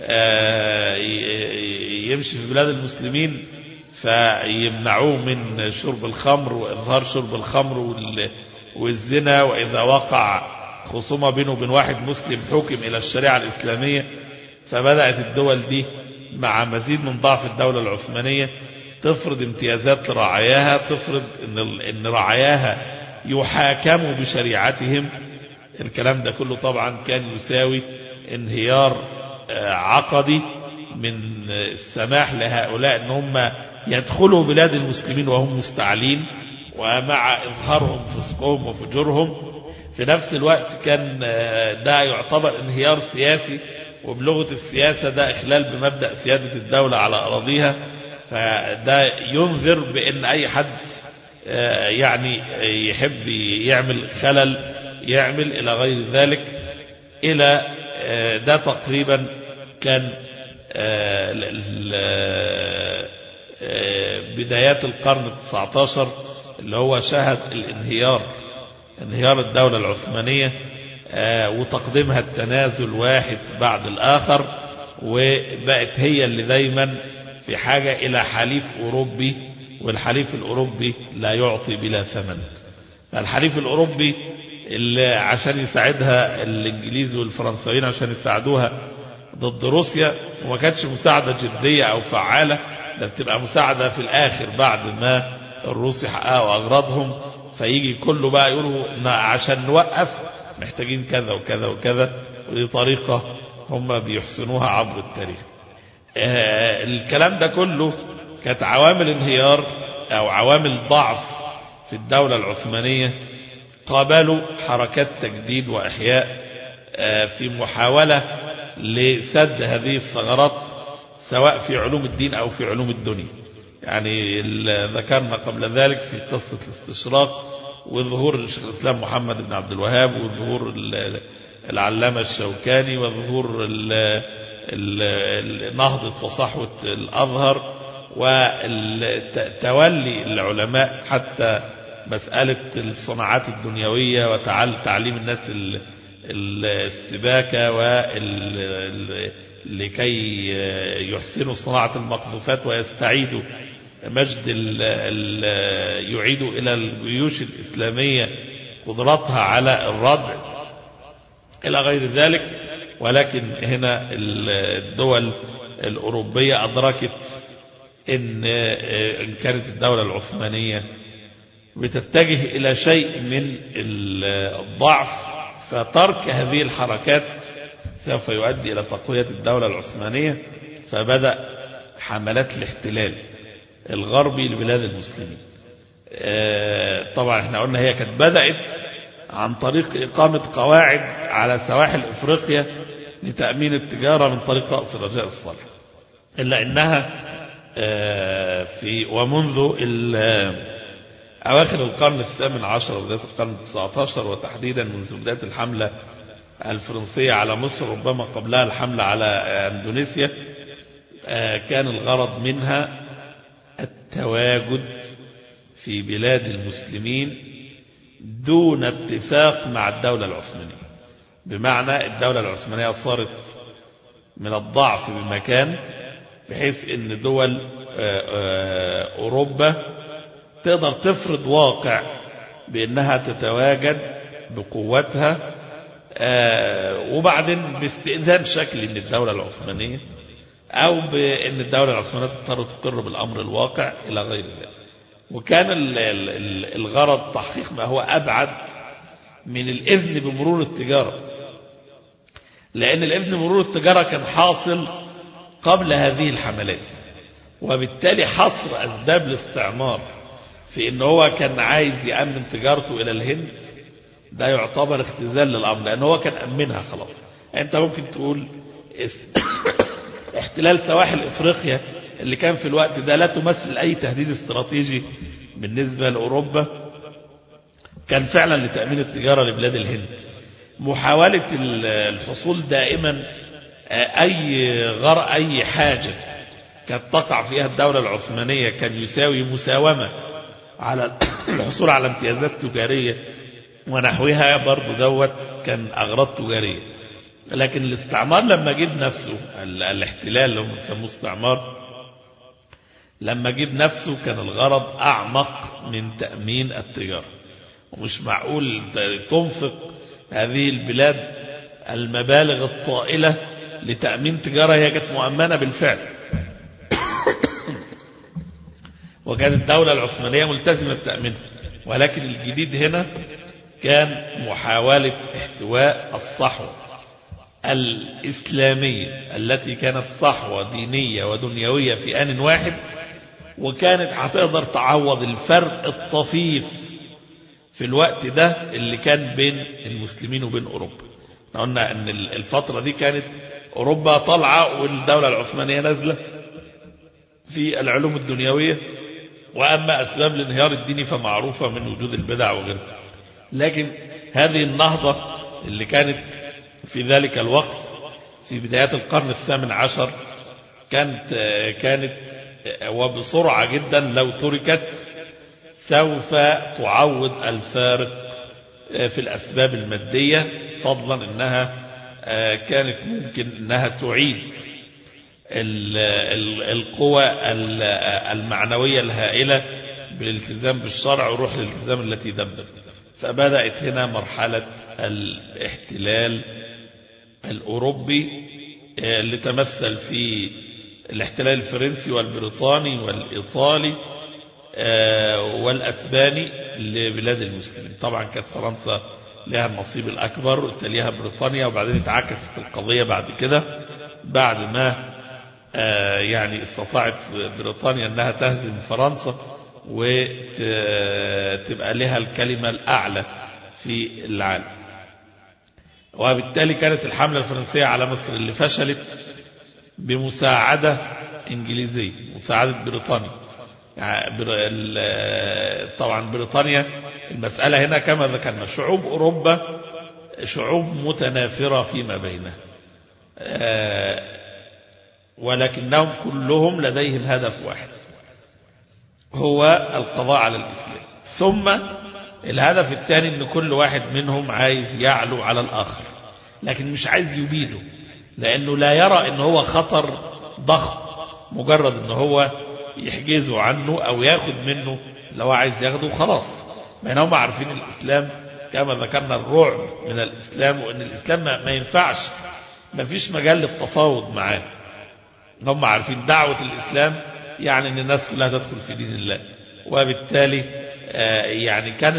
يمشي في بلاد المسلمين فيمنعوه من شرب الخمر وإظهار شرب الخمر والزنا وإذا وقع خصومة بينه وبين واحد مسلم حكم إلى الشريعة الإسلامية فبدأت الدول دي مع مزيد من ضعف الدولة العثمانية تفرض امتيازات لرعاياها تفرض ان ان رعاياها يحاكموا بشريعتهم الكلام ده كله طبعا كان يساوي انهيار عقدي من السماح لهؤلاء ان هم يدخلوا بلاد المسلمين وهم مستعلين ومع اظهارهم فسقهم وفجورهم في نفس الوقت كان ده يعتبر انهيار سياسي وبلغة السياسة ده إخلال بمبدأ سيادة الدولة على أراضيها فده ينذر بأن أي حد يعني يحب يعمل خلل يعمل إلى غير ذلك إلى ده تقريبا كان بدايات القرن التسعة عشر اللي هو شهد الانهيار انهيار الدولة العثمانية وتقديمها التنازل واحد بعد الآخر وبقت هي اللي دايما في حاجة إلى حليف أوروبي والحليف الأوروبي لا يعطي بلا ثمن الحليف الأوروبي اللي عشان يساعدها الإنجليز والفرنسيين عشان يساعدوها ضد روسيا وما كانتش مساعدة جدية أو فعالة ده بتبقى مساعدة في الآخر بعد ما الروس يحققوا أغراضهم فيجي كله بقى يقولوا عشان نوقف محتاجين كذا وكذا وكذا ودي طريقة هم بيحسنوها عبر التاريخ آه الكلام ده كله كانت عوامل انهيار أو عوامل ضعف في الدولة العثمانية قابلوا حركات تجديد وإحياء آه في محاولة لسد هذه الثغرات سواء في علوم الدين أو في علوم الدنيا يعني ذكرنا قبل ذلك في قصة الاستشراق وظهور الشيخ الإسلام محمد بن عبد الوهاب وظهور العلامة الشوكاني وظهور نهضة وصحوة الأظهر وتولي العلماء حتى مسألة الصناعات الدنيوية وتعليم الناس السباكة لكي يحسنوا صناعة المقذوفات ويستعيدوا مجد ال ال يعيدوا إلى الجيوش الإسلامية قدرتها على الردع إلى غير ذلك ولكن هنا الدول الأوروبية أدركت إن, إن كانت الدولة العثمانية بتتجه إلى شيء من الضعف فترك هذه الحركات سوف يؤدي إلى تقوية الدولة العثمانية فبدأ حملات الاحتلال الغربي لبلاد المسلمين طبعا احنا قلنا هي كانت بدأت عن طريق إقامة قواعد على سواحل إفريقيا لتأمين التجارة من طريق رأس الرجاء الصالح إلا أنها في ومنذ أواخر القرن الثامن عشر وبداية القرن التسعة عشر وتحديدا منذ بداية الحملة الفرنسية على مصر ربما قبلها الحملة على أندونيسيا كان الغرض منها التواجد في بلاد المسلمين دون اتفاق مع الدولة العثمانية بمعنى الدولة العثمانية صارت من الضعف بمكان بحيث ان دول أوروبا تقدر تفرض واقع بأنها تتواجد بقوتها وبعدين باستئذان شكلي من الدولة العثمانية أو بأن الدولة العثمانية تضطر تقر بالأمر الواقع إلى غير ذلك وكان الغرض تحقيق ما هو أبعد من الإذن بمرور التجارة لأن الإذن بمرور التجارة كان حاصل قبل هذه الحملات وبالتالي حصر أسباب الاستعمار في أنه هو كان عايز يأمن تجارته إلى الهند ده يعتبر اختزال للأمر لأن هو كان أمنها خلاص أنت ممكن تقول احتلال سواحل إفريقيا اللي كان في الوقت ده لا تمثل أي تهديد استراتيجي بالنسبة لأوروبا كان فعلا لتأمين التجارة لبلاد الهند محاولة الحصول دائما أي غر أي حاجة كانت تقع فيها الدولة العثمانية كان يساوي مساومة على الحصول على امتيازات تجارية ونحوها برضو دوت كان أغراض تجارية لكن الاستعمار لما جيب نفسه الاحتلال اللي هم بيسموه استعمار لما جيب نفسه كان الغرض أعمق من تأمين التجارة ومش معقول تنفق هذه البلاد المبالغ الطائلة لتأمين تجارة هي كانت مؤمنة بالفعل وكانت الدولة العثمانية ملتزمة بتأمينها ولكن الجديد هنا كان محاولة احتواء الصحوة الإسلامية التي كانت صحوة دينية ودنيوية في آن واحد وكانت هتقدر تعوض الفرق الطفيف في الوقت ده اللي كان بين المسلمين وبين أوروبا قلنا أن الفترة دي كانت أوروبا طالعة والدولة العثمانية نازلة في العلوم الدنيوية وأما أسباب الانهيار الديني فمعروفة من وجود البدع وغيرها لكن هذه النهضة اللي كانت في ذلك الوقت في بدايات القرن الثامن عشر كانت كانت وبسرعة جدا لو تركت سوف تعوض الفارق في الأسباب المادية فضلا أنها كانت ممكن أنها تعيد القوى المعنوية الهائلة بالالتزام بالشرع وروح الالتزام التي دبت فبدأت هنا مرحلة الاحتلال الأوروبي اللي تمثل في الاحتلال الفرنسي والبريطاني والإيطالي والأسباني لبلاد المسلمين طبعا كانت فرنسا لها النصيب الأكبر وتليها بريطانيا وبعدين اتعكست القضية بعد كده بعد ما يعني استطاعت بريطانيا أنها تهزم فرنسا وتبقى لها الكلمة الأعلى في العالم وبالتالي كانت الحملة الفرنسية على مصر اللي فشلت بمساعدة إنجليزية مساعدة بريطانيا يعني طبعا بريطانيا المسألة هنا كما ذكرنا شعوب أوروبا شعوب متنافرة فيما بينها ولكنهم كلهم لديهم هدف واحد هو القضاء على الإسلام ثم الهدف الثاني ان كل واحد منهم عايز يعلو على الآخر لكن مش عايز يبيده لأنه لا يرى ان هو خطر ضخم مجرد ان هو يحجزه عنه أو ياخد منه لو عايز ياخده خلاص بينهم عارفين الإسلام كما ذكرنا الرعب من الإسلام وأن الإسلام ما ينفعش ما فيش مجال للتفاوض معاه هم عارفين دعوة الإسلام يعني أن الناس كلها تدخل في دين الله وبالتالي يعني كان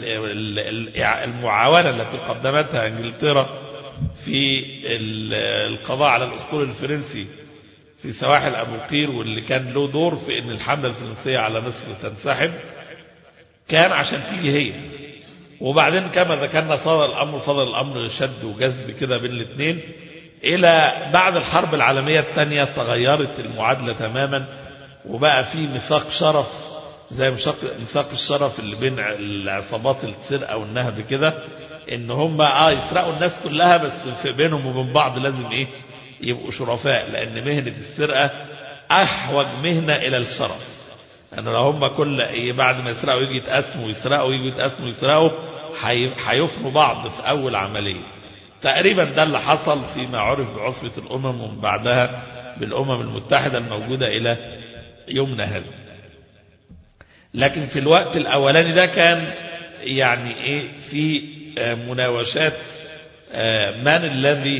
المعاونة التي قدمتها انجلترا في القضاء على الأسطول الفرنسي في سواحل أبو قير واللي كان له دور في أن الحملة الفرنسية على مصر تنسحب كان عشان تيجي هي وبعدين كما ذكرنا صار الأمر فضل الأمر شد وجذب كده بين الاثنين إلى بعد الحرب العالمية الثانية تغيرت المعادلة تماما وبقى في ميثاق شرف زي ميثاق الشرف اللي بين العصابات السرقة والنهب كده ان هم اه يسرقوا الناس كلها بس في بينهم وبين بعض لازم ايه يبقوا شرفاء لان مهنة السرقة احوج مهنة الى الشرف ان لو هم كل إيه بعد ما يسرقوا يجي يتقسموا ويسرقوا ويجوا يتقسموا ويسرقوا هيفنوا بعض في اول عملية تقريبا ده اللي حصل فيما عرف بعصبة الامم ومن بعدها بالامم المتحدة الموجودة الى يومنا هذا لكن في الوقت الاولاني ده كان يعني ايه في مناوشات من الذي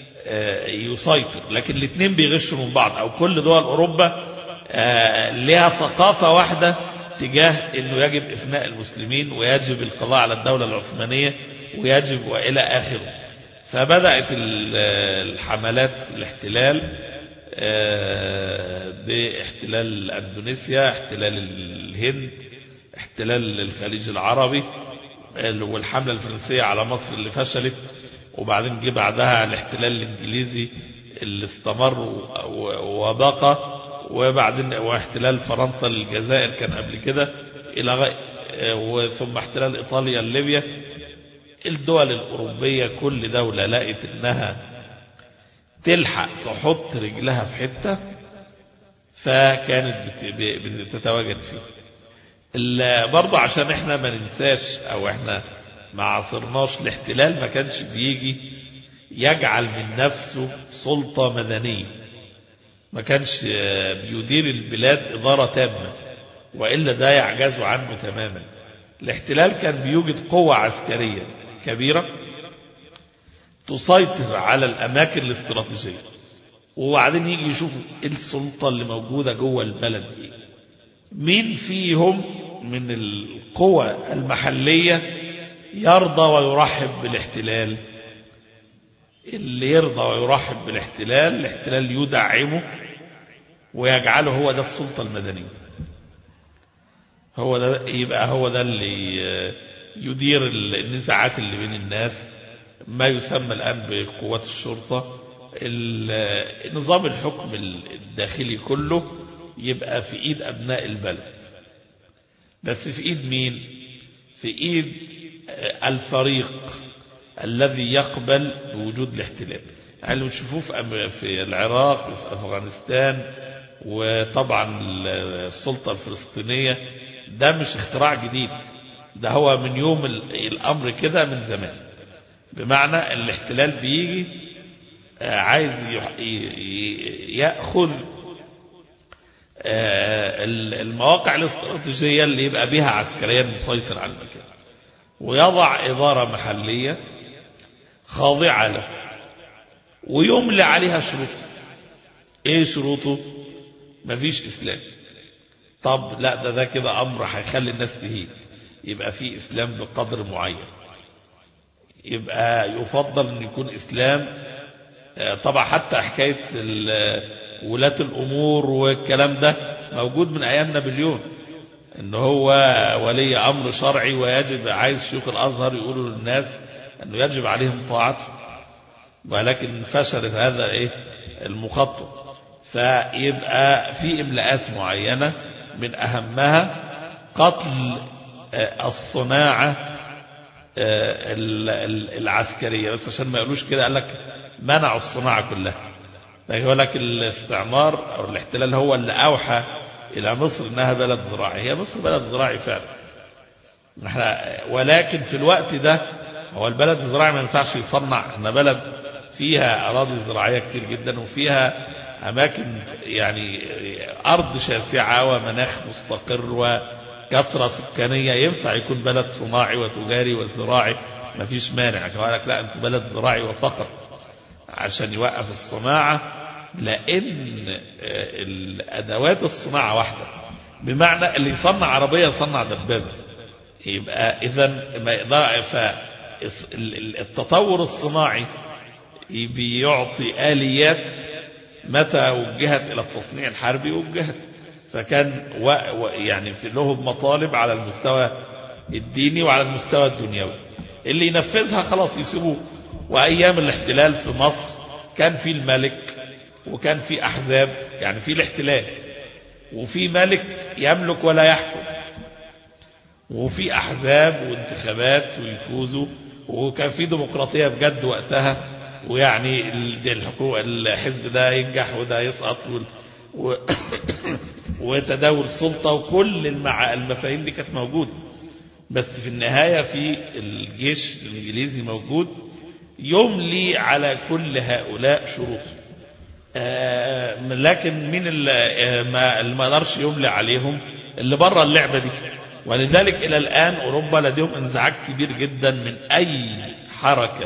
يسيطر لكن الاثنين بيغشوا من بعض او كل دول اوروبا لها ثقافة واحدة تجاه انه يجب افناء المسلمين ويجب القضاء على الدولة العثمانية ويجب والى اخره فبدأت الحملات الاحتلال باحتلال اندونيسيا احتلال الهند احتلال الخليج العربي والحملة الفرنسية على مصر اللي فشلت وبعدين جه بعدها الاحتلال الانجليزي اللي استمر وبقى وبعدين واحتلال فرنسا للجزائر كان قبل كده الى غير ثم احتلال ايطاليا لليبيا الدول الاوروبيه كل دوله لقت انها تلحق تحط رجلها في حته فكانت بتتواجد فيه برضه عشان احنا ما ننساش او احنا ما عصرناش الاحتلال ما كانش بيجي يجعل من نفسه سلطة مدنية ما كانش بيدير البلاد إدارة تامة وإلا ده يعجز عنه تماما الاحتلال كان بيوجد قوة عسكرية كبيرة تسيطر على الأماكن الاستراتيجية وبعدين يجي يشوف السلطة اللي موجودة جوه البلد ايه مين فيهم من القوى المحلية يرضى ويرحب بالاحتلال اللي يرضى ويرحب بالاحتلال الاحتلال يدعمه ويجعله هو ده السلطة المدنية هو ده يبقى هو ده اللي يدير النزاعات اللي بين الناس ما يسمى الآن بقوات الشرطة نظام الحكم الداخلي كله يبقى في ايد ابناء البلد بس في ايد مين في ايد الفريق الذي يقبل بوجود الاحتلال يعني اللي بتشوفوه في في العراق وفي أفغانستان وطبعا السلطة الفلسطينية ده مش اختراع جديد ده هو من يوم الأمر كده من زمان بمعنى الاحتلال بيجي عايز يأخذ المواقع الاستراتيجية اللي يبقى بها عسكريا مسيطر على المكان ويضع إدارة محلية خاضعة له ويملي عليها شروط ايه شروطه مفيش اسلام طب لا ده ده كده امر هيخلي الناس تهيج يبقى في اسلام بقدر معين يبقى يفضل ان يكون اسلام طبعا حتى حكايه ولاة الامور والكلام ده موجود من ايام نابليون ان هو ولي امر شرعي ويجب عايز شيوخ الازهر يقولوا للناس انه يجب عليهم طاعته ولكن فشلت هذا ايه المخطط فيبقى في املاءات معينه من اهمها قتل الصناعه العسكريه بس عشان ما يقولوش كده قال لك منعوا الصناعه كلها يقول لك الاستعمار او الاحتلال هو اللي اوحى الى مصر انها بلد زراعي هي مصر بلد زراعي فعلا ولكن في الوقت ده هو البلد الزراعي ما ينفعش يصنع احنا بلد فيها اراضي زراعيه كتير جدا وفيها اماكن يعني ارض شاسعه ومناخ مستقر وكثره سكانيه ينفع يكون بلد صناعي وتجاري وزراعي ما فيش مانع قال لك لا انتوا بلد زراعي وفقط عشان يوقف الصناعه لان الادوات الصناعه واحده بمعنى اللي يصنع عربيه يصنع دبابه يبقى اذا ما يقدر التطور الصناعي بيعطي آليات متى وجهت إلى التصنيع الحربي وجهت فكان و يعني في لهم مطالب على المستوى الديني وعلى المستوى الدنيوي اللي ينفذها خلاص يسيبوه وأيام الاحتلال في مصر كان في الملك وكان في أحزاب يعني في الاحتلال وفي ملك يملك ولا يحكم وفي أحزاب وانتخابات ويفوزوا وكان في ديمقراطية بجد وقتها ويعني الحقوق الحزب ده ينجح وده يسقط و... وتداول سلطة وكل المع... المفاهيم دي كانت موجودة بس في النهاية في الجيش الإنجليزي موجود يملي على كل هؤلاء شروط آه لكن مين اللي ما, اللي ما قدرش يملي عليهم اللي بره اللعبة دي ولذلك إلى الآن أوروبا لديهم انزعاج كبير جدا من أي حركة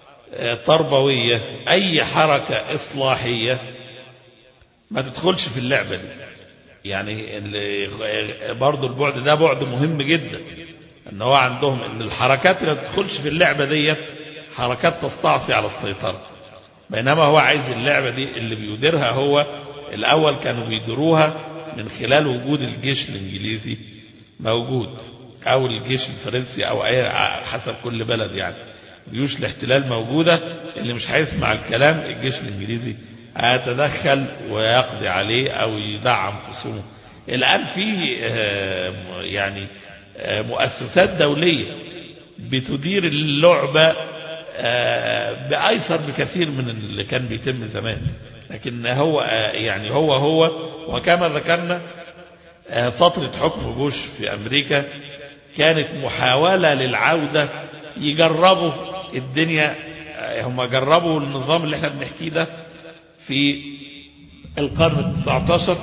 تربوية أي حركة إصلاحية ما تدخلش في اللعبة دي يعني برضو البعد ده بعد مهم جدا ان هو عندهم ان الحركات اللي ما تدخلش في اللعبة ديت حركات تستعصي على السيطرة بينما هو عايز اللعبة دي اللي بيديرها هو الأول كانوا بيديروها من خلال وجود الجيش الإنجليزي موجود أو الجيش الفرنسي أو أي حسب كل بلد يعني جيوش الاحتلال موجودة اللي مش هيسمع الكلام الجيش الإنجليزي هيتدخل ويقضي عليه أو يدعم خصومه الآن في يعني مؤسسات دولية بتدير اللعبة بأيسر بكثير من اللي كان بيتم زمان لكن هو يعني هو هو وكما ذكرنا فترة حكم بوش في أمريكا كانت محاولة للعودة يجربوا الدنيا هم جربوا النظام اللي احنا بنحكيه ده في القرن التسعة عشر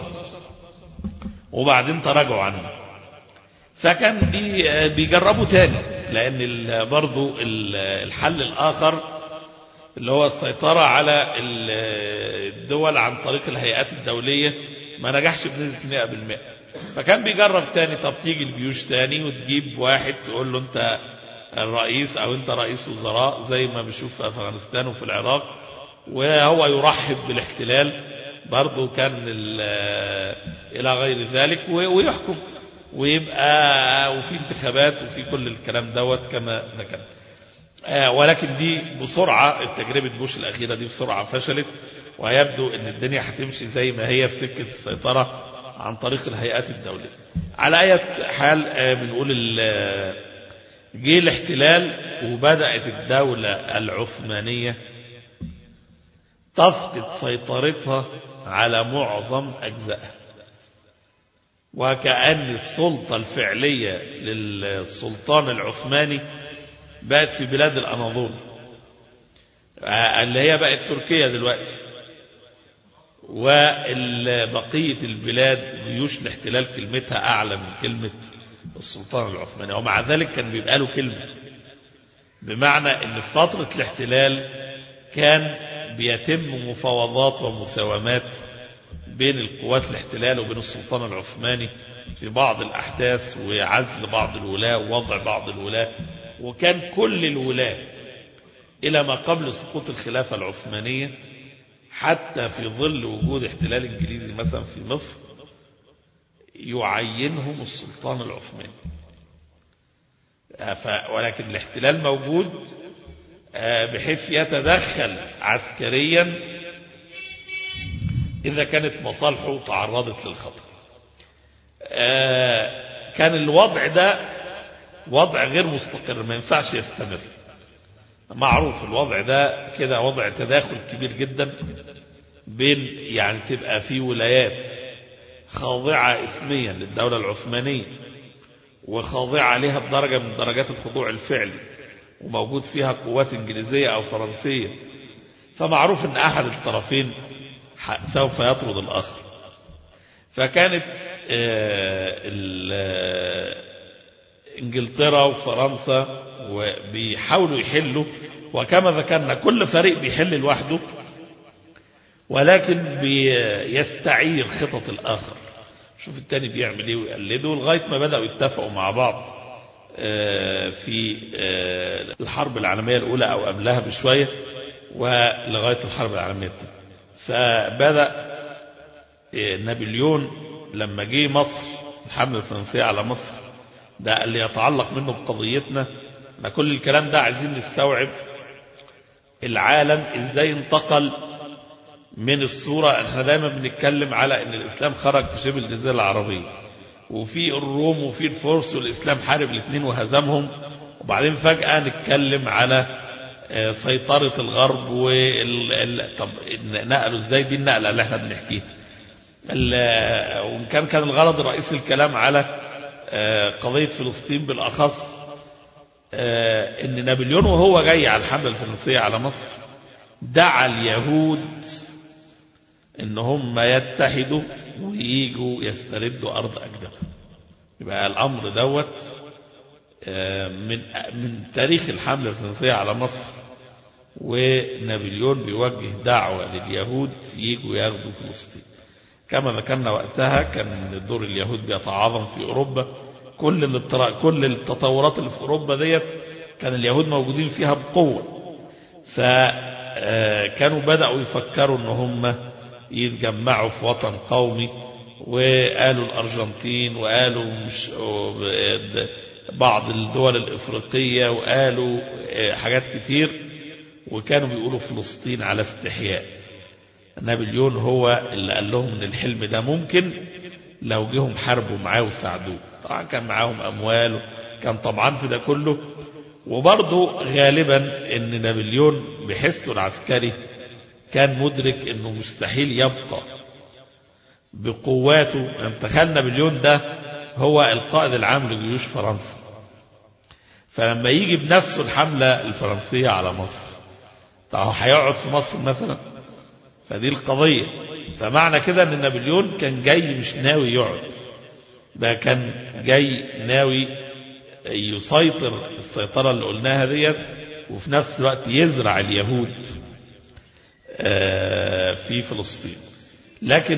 وبعدين تراجعوا عنه فكان بي بيجربوا تاني لأن برضو الحل الآخر اللي هو السيطرة على الدول عن طريق الهيئات الدولية ما نجحش بنسبة 100% فكان بيجرب تاني طب تيجي الجيوش تاني وتجيب واحد تقول له انت الرئيس او انت رئيس وزراء زي ما بنشوف في افغانستان وفي العراق وهو يرحب بالاحتلال برضه كان الى غير ذلك ويحكم ويبقى وفي انتخابات وفي كل الكلام دوت كما ذكر ولكن دي بسرعة التجربة بوش الأخيرة دي بسرعة فشلت ويبدو أن الدنيا هتمشي زي ما هي في سكة السيطرة عن طريق الهيئات الدولية على أي حال بنقول جه الاحتلال وبدأت الدولة العثمانية تفقد سيطرتها على معظم أجزائها وكأن السلطة الفعلية للسلطان العثماني بقت في بلاد الأناضول اللي هي بقت تركيا دلوقتي وبقية البلاد جيوش الاحتلال كلمتها أعلى من كلمة السلطان العثماني ومع ذلك كان بيبقى له كلمة بمعنى أن في فترة الاحتلال كان بيتم مفاوضات ومساومات بين القوات الاحتلال وبين السلطان العثماني في بعض الأحداث وعزل بعض الولاة ووضع بعض الولاة وكان كل الولاة إلى ما قبل سقوط الخلافة العثمانية حتى في ظل وجود احتلال انجليزي مثلا في مصر يعينهم السلطان العثماني ولكن الاحتلال موجود بحيث يتدخل عسكريا إذا كانت مصالحه تعرضت للخطر كان الوضع ده وضع غير مستقر ما ينفعش يستمر معروف الوضع ده كده وضع تداخل كبير جدا بين يعني تبقى في ولايات خاضعة اسميا للدولة العثمانية وخاضعة عليها بدرجة من درجات الخضوع الفعلي وموجود فيها قوات انجليزية او فرنسية فمعروف ان احد الطرفين سوف يطرد الاخر فكانت انجلترا وفرنسا وبيحاولوا يحلوا وكما ذكرنا كل فريق بيحل لوحده ولكن بيستعير خطط الآخر شوف التاني بيعمل ايه ويقلده لغاية ما بدأوا يتفقوا مع بعض في الحرب العالمية الأولى أو قبلها بشوية ولغاية الحرب العالمية الثانية فبدأ نابليون لما جه مصر الحملة الفرنسية على مصر ده اللي يتعلق منه بقضيتنا ما كل الكلام ده عايزين نستوعب العالم ازاي انتقل من الصورة احنا دايما بنتكلم على ان الاسلام خرج في شبه الجزيرة العربية وفي الروم وفي الفرس والاسلام حارب الاثنين وهزمهم وبعدين فجأة نتكلم على سيطرة الغرب وال... طب نقلوا ازاي دي النقلة اللي احنا بنحكيها وإن كان كان الغرض الرئيسي الكلام على قضية فلسطين بالأخص ان نابليون وهو جاي على الحملة الفرنسية على مصر دعا اليهود ان هم يتحدوا وييجوا يستردوا ارض اجدادهم يبقى الامر دوت من من تاريخ الحملة الفرنسية على مصر ونابليون بيوجه دعوة لليهود ييجوا ياخدوا فلسطين كما ذكرنا وقتها كان دور اليهود بيتعاظم في أوروبا كل كل التطورات اللي في أوروبا ديت كان اليهود موجودين فيها بقوة فكانوا بدأوا يفكروا ان هم يتجمعوا في وطن قومي وقالوا الأرجنتين وقالوا مش بعض الدول الإفريقية وقالوا حاجات كتير وكانوا بيقولوا فلسطين على استحياء نابليون هو اللي قال لهم ان الحلم ده ممكن لو جيهم حاربوا معاه وساعدوه طبعا كان معاهم اموال كان طبعا في ده كله وبرضه غالبا ان نابليون بحسه العسكري كان مدرك انه مستحيل يبقى بقواته تخيل نابليون ده هو القائد العام لجيوش فرنسا فلما يجي بنفسه الحملة الفرنسية على مصر طب هيقعد في مصر مثلا فدي القضية فمعنى كده ان نابليون كان جاي مش ناوي يقعد ده كان جاي ناوي يسيطر السيطرة اللي قلناها ديت وفي نفس الوقت يزرع اليهود في فلسطين لكن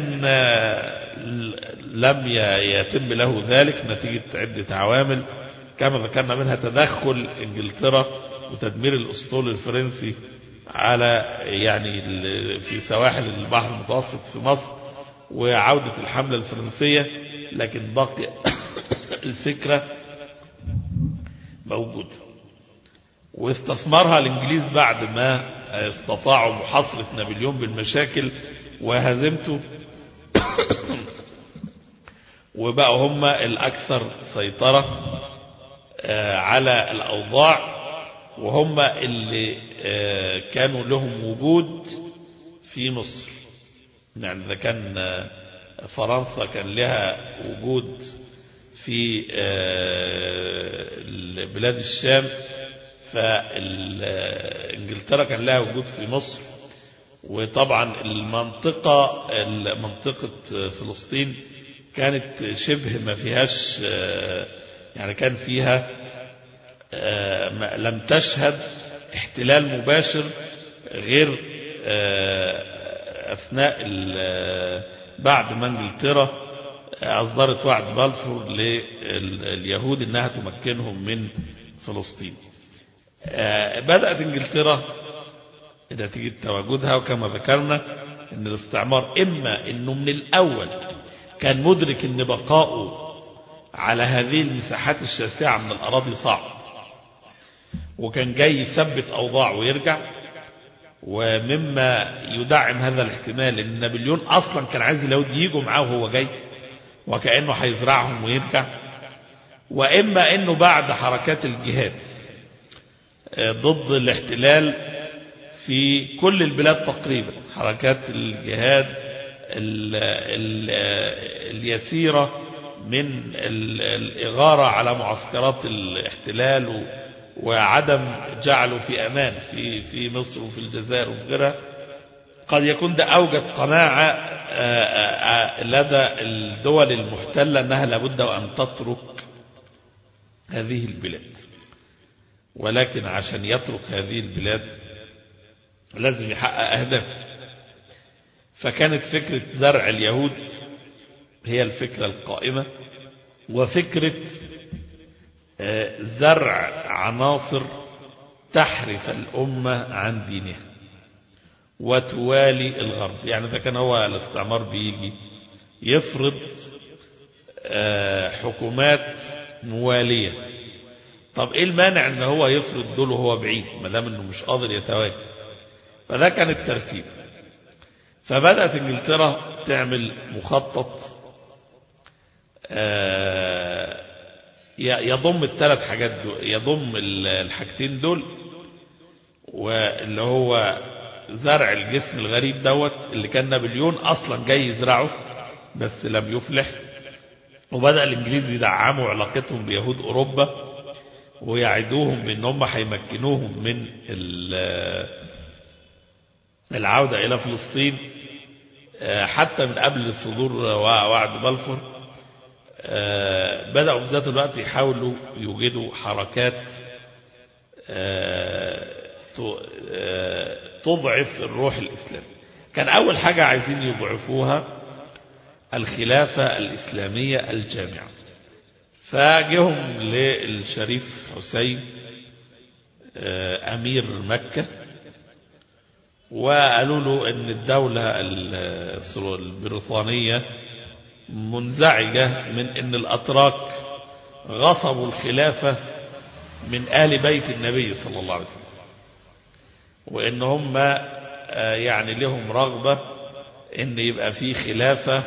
لم يتم له ذلك نتيجة عدة عوامل كما ذكرنا منها تدخل انجلترا وتدمير الاسطول الفرنسي على يعني في سواحل البحر المتوسط في مصر وعودة الحملة الفرنسية لكن باقي الفكرة موجودة واستثمرها الانجليز بعد ما استطاعوا محاصرة نابليون بالمشاكل وهزمته وبقوا هم الأكثر سيطرة على الأوضاع وهم اللي كانوا لهم وجود في مصر يعني إذا كان فرنسا كان لها وجود في بلاد الشام فإنجلترا كان لها وجود في مصر وطبعا المنطقة منطقة فلسطين كانت شبه ما فيهاش يعني كان فيها لم تشهد احتلال مباشر غير أثناء بعد ما انجلترا أصدرت وعد بلفور لليهود أنها تمكنهم من فلسطين بدأت انجلترا نتيجة تواجدها وكما ذكرنا أن الاستعمار إما أنه من الأول كان مدرك أن بقاؤه على هذه المساحات الشاسعة من الأراضي صعب وكان جاي يثبت أوضاع ويرجع ومما يدعم هذا الاحتمال ان نابليون اصلا كان عايز اليهود يجوا معاه وهو جاي وكانه هيزرعهم ويرجع واما انه بعد حركات الجهاد ضد الاحتلال في كل البلاد تقريبا حركات الجهاد ال ال اليسيرة من الإغارة على معسكرات الاحتلال وعدم جعله في أمان في في مصر وفي الجزائر وفي غيرها قد يكون ده أوجد قناعة لدى الدول المحتلة أنها لابد وأن تترك هذه البلاد ولكن عشان يترك هذه البلاد لازم يحقق أهداف فكانت فكرة زرع اليهود هي الفكرة القائمة وفكرة زرع عناصر تحرف الأمة عن دينها وتوالي الغرب يعني إذا كان هو الاستعمار بيجي يفرض حكومات موالية طب ايه المانع ان هو يفرض دول وهو بعيد ما دام انه مش قادر يتواجد فده كان الترتيب فبدأت انجلترا تعمل مخطط يضم الثلاث حاجات دول يضم الحاجتين دول واللي هو زرع الجسم الغريب دوت اللي كان نابليون اصلا جاي يزرعه بس لم يفلح وبدأ الانجليز يدعموا علاقتهم بيهود اوروبا ويعدوهم بان هم هيمكنوهم من العودة الى فلسطين حتى من قبل صدور وعد بلفور بدأوا في ذات الوقت يحاولوا يوجدوا حركات تضعف الروح الإسلامي كان أول حاجة عايزين يضعفوها الخلافة الإسلامية الجامعة فجهم للشريف حسين أمير مكة وقالوا له أن الدولة البريطانية منزعجة من أن الأتراك غصبوا الخلافة من آل بيت النبي صلى الله عليه وسلم وأن هم يعني لهم رغبة أن يبقى في خلافة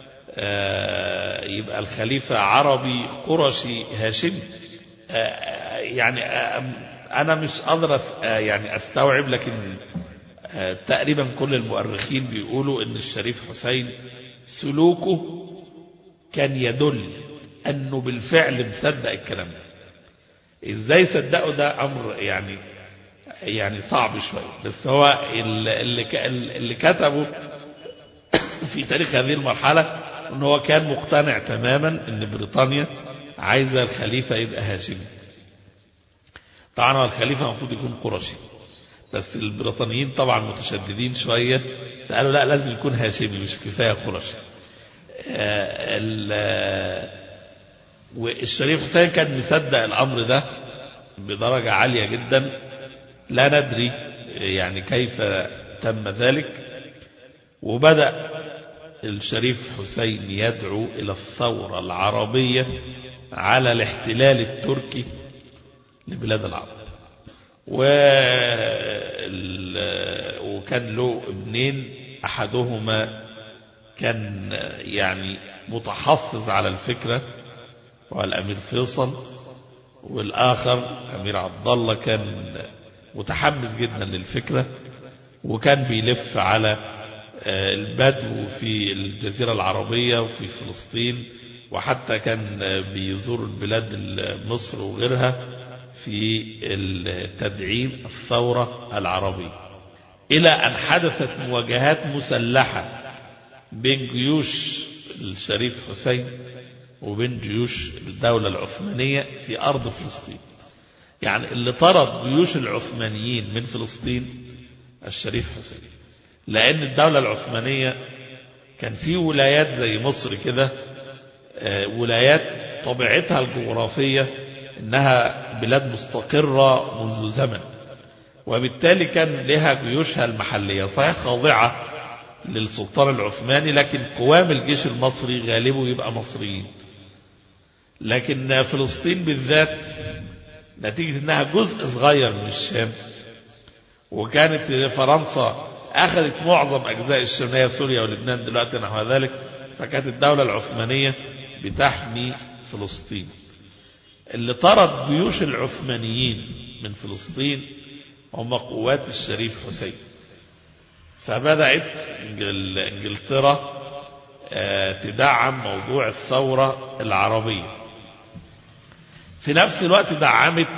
يبقى الخليفة عربي قرشي هاشمي يعني أنا مش قادر يعني أستوعب لكن تقريبا كل المؤرخين بيقولوا أن الشريف حسين سلوكه كان يدل أنه بالفعل مصدق الكلام ده إزاي صدقه ده أمر يعني يعني صعب شوية بس هو اللي اللي كتبه في تاريخ هذه المرحلة أنه هو كان مقتنع تماما أن بريطانيا عايزة الخليفة يبقى هاشمي طبعا هو الخليفة المفروض يكون قرشي بس البريطانيين طبعا متشددين شوية فقالوا لا لازم يكون هاشمي مش كفاية قرشي والشريف حسين كان مصدق الأمر ده بدرجة عالية جدا لا ندري يعني كيف تم ذلك وبدأ الشريف حسين يدعو إلى الثورة العربية على الاحتلال التركي لبلاد العرب وكان له ابنين أحدهما كان يعني متحفظ على الفكرة وهو الأمير فيصل والآخر أمير عبد الله كان متحمس جدا للفكرة وكان بيلف على البدو في الجزيرة العربية وفي فلسطين وحتى كان بيزور البلاد مصر وغيرها في تدعيم الثورة العربية إلى أن حدثت مواجهات مسلحة بين جيوش الشريف حسين وبين جيوش الدولة العثمانية في أرض فلسطين يعني اللي طرد جيوش العثمانيين من فلسطين الشريف حسين لأن الدولة العثمانية كان في ولايات زي مصر كده ولايات طبيعتها الجغرافية إنها بلاد مستقرة منذ زمن وبالتالي كان لها جيوشها المحلية صحيح خاضعة للسلطان العثماني لكن قوام الجيش المصري غالبه يبقى مصريين لكن فلسطين بالذات نتيجة انها جزء صغير من الشام وكانت فرنسا اخذت معظم اجزاء الشام هي سوريا ولبنان دلوقتي نحو ذلك فكانت الدولة العثمانية بتحمي فلسطين اللي طرد جيوش العثمانيين من فلسطين هم قوات الشريف حسين فبدأت انجلترا تدعم موضوع الثورة العربية في نفس الوقت دعمت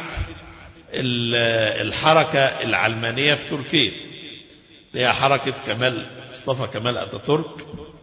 الحركة العلمانية في تركيا هي حركة كمال مصطفى كمال أتاتورك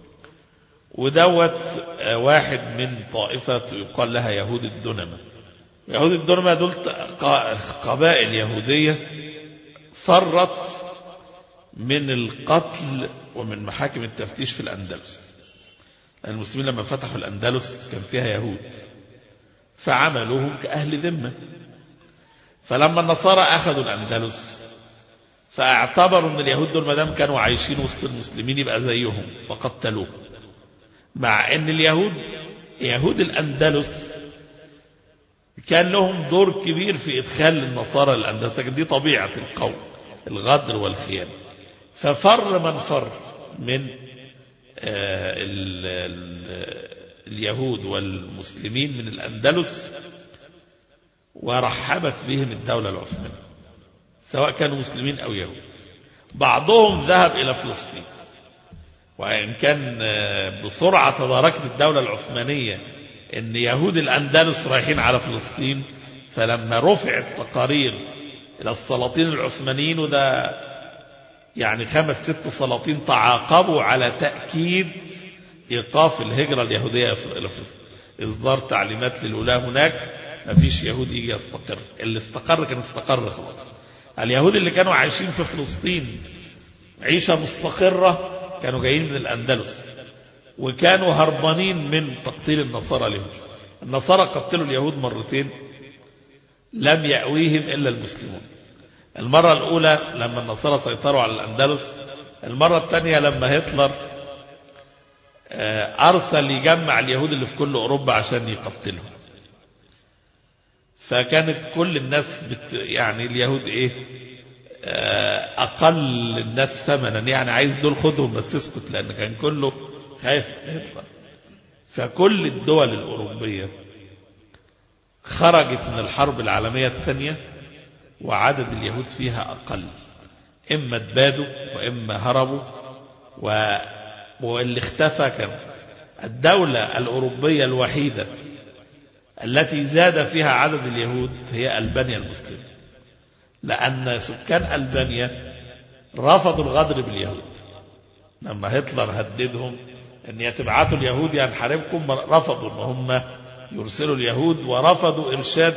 ودوت واحد من طائفة يقال لها يهود الدنمة يهود الدنمة دول قبائل يهودية فرت من القتل ومن محاكم التفتيش في الأندلس المسلمين لما فتحوا الأندلس كان فيها يهود فعملوهم كأهل ذمة فلما النصارى أخذوا الأندلس فاعتبروا أن اليهود دول مدام كانوا عايشين وسط المسلمين يبقى زيهم فقتلوهم مع أن اليهود يهود الأندلس كان لهم دور كبير في إدخال النصارى للأندلس لكن دي طبيعة القوم الغدر والخيانة ففر من فر من ال ال اليهود والمسلمين من الأندلس ورحبت بهم الدولة العثمانية سواء كانوا مسلمين أو يهود بعضهم ذهب إلى فلسطين وإن كان بسرعة تداركت الدولة العثمانية أن يهود الأندلس رايحين على فلسطين فلما رفعت تقارير إلى السلاطين العثمانيين وده يعني خمس ست سلاطين تعاقبوا على تأكيد إيقاف الهجرة اليهودية إلى فلسطين إصدار تعليمات للولاة هناك ما فيش يهود يجي يستقر اللي استقر كان استقر خلاص اليهود اللي كانوا عايشين في فلسطين عيشة مستقرة كانوا جايين من الأندلس وكانوا هربانين من تقتيل النصارى اليهود النصارى قتلوا اليهود مرتين لم يأويهم إلا المسلمون المرة الأولى لما النصارى سيطروا على الأندلس المرة الثانية لما هتلر أرسل يجمع اليهود اللي في كل أوروبا عشان يقتلهم فكانت كل الناس بت يعني اليهود إيه أقل الناس ثمنا يعني عايز دول خدهم بس اسكت لأن كان كله خايف من هتلر فكل الدول الأوروبية خرجت من الحرب العالمية الثانية وعدد اليهود فيها أقل إما اتبادوا وإما هربوا و... واللي اختفى كان الدولة الأوروبية الوحيدة التي زاد فيها عدد اليهود هي ألبانيا المسلمة لأن سكان ألبانيا رفضوا الغدر باليهود لما هتلر هددهم أن يتبعتوا اليهود ينحاربكم رفضوا أن هم يرسلوا اليهود ورفضوا إرشاد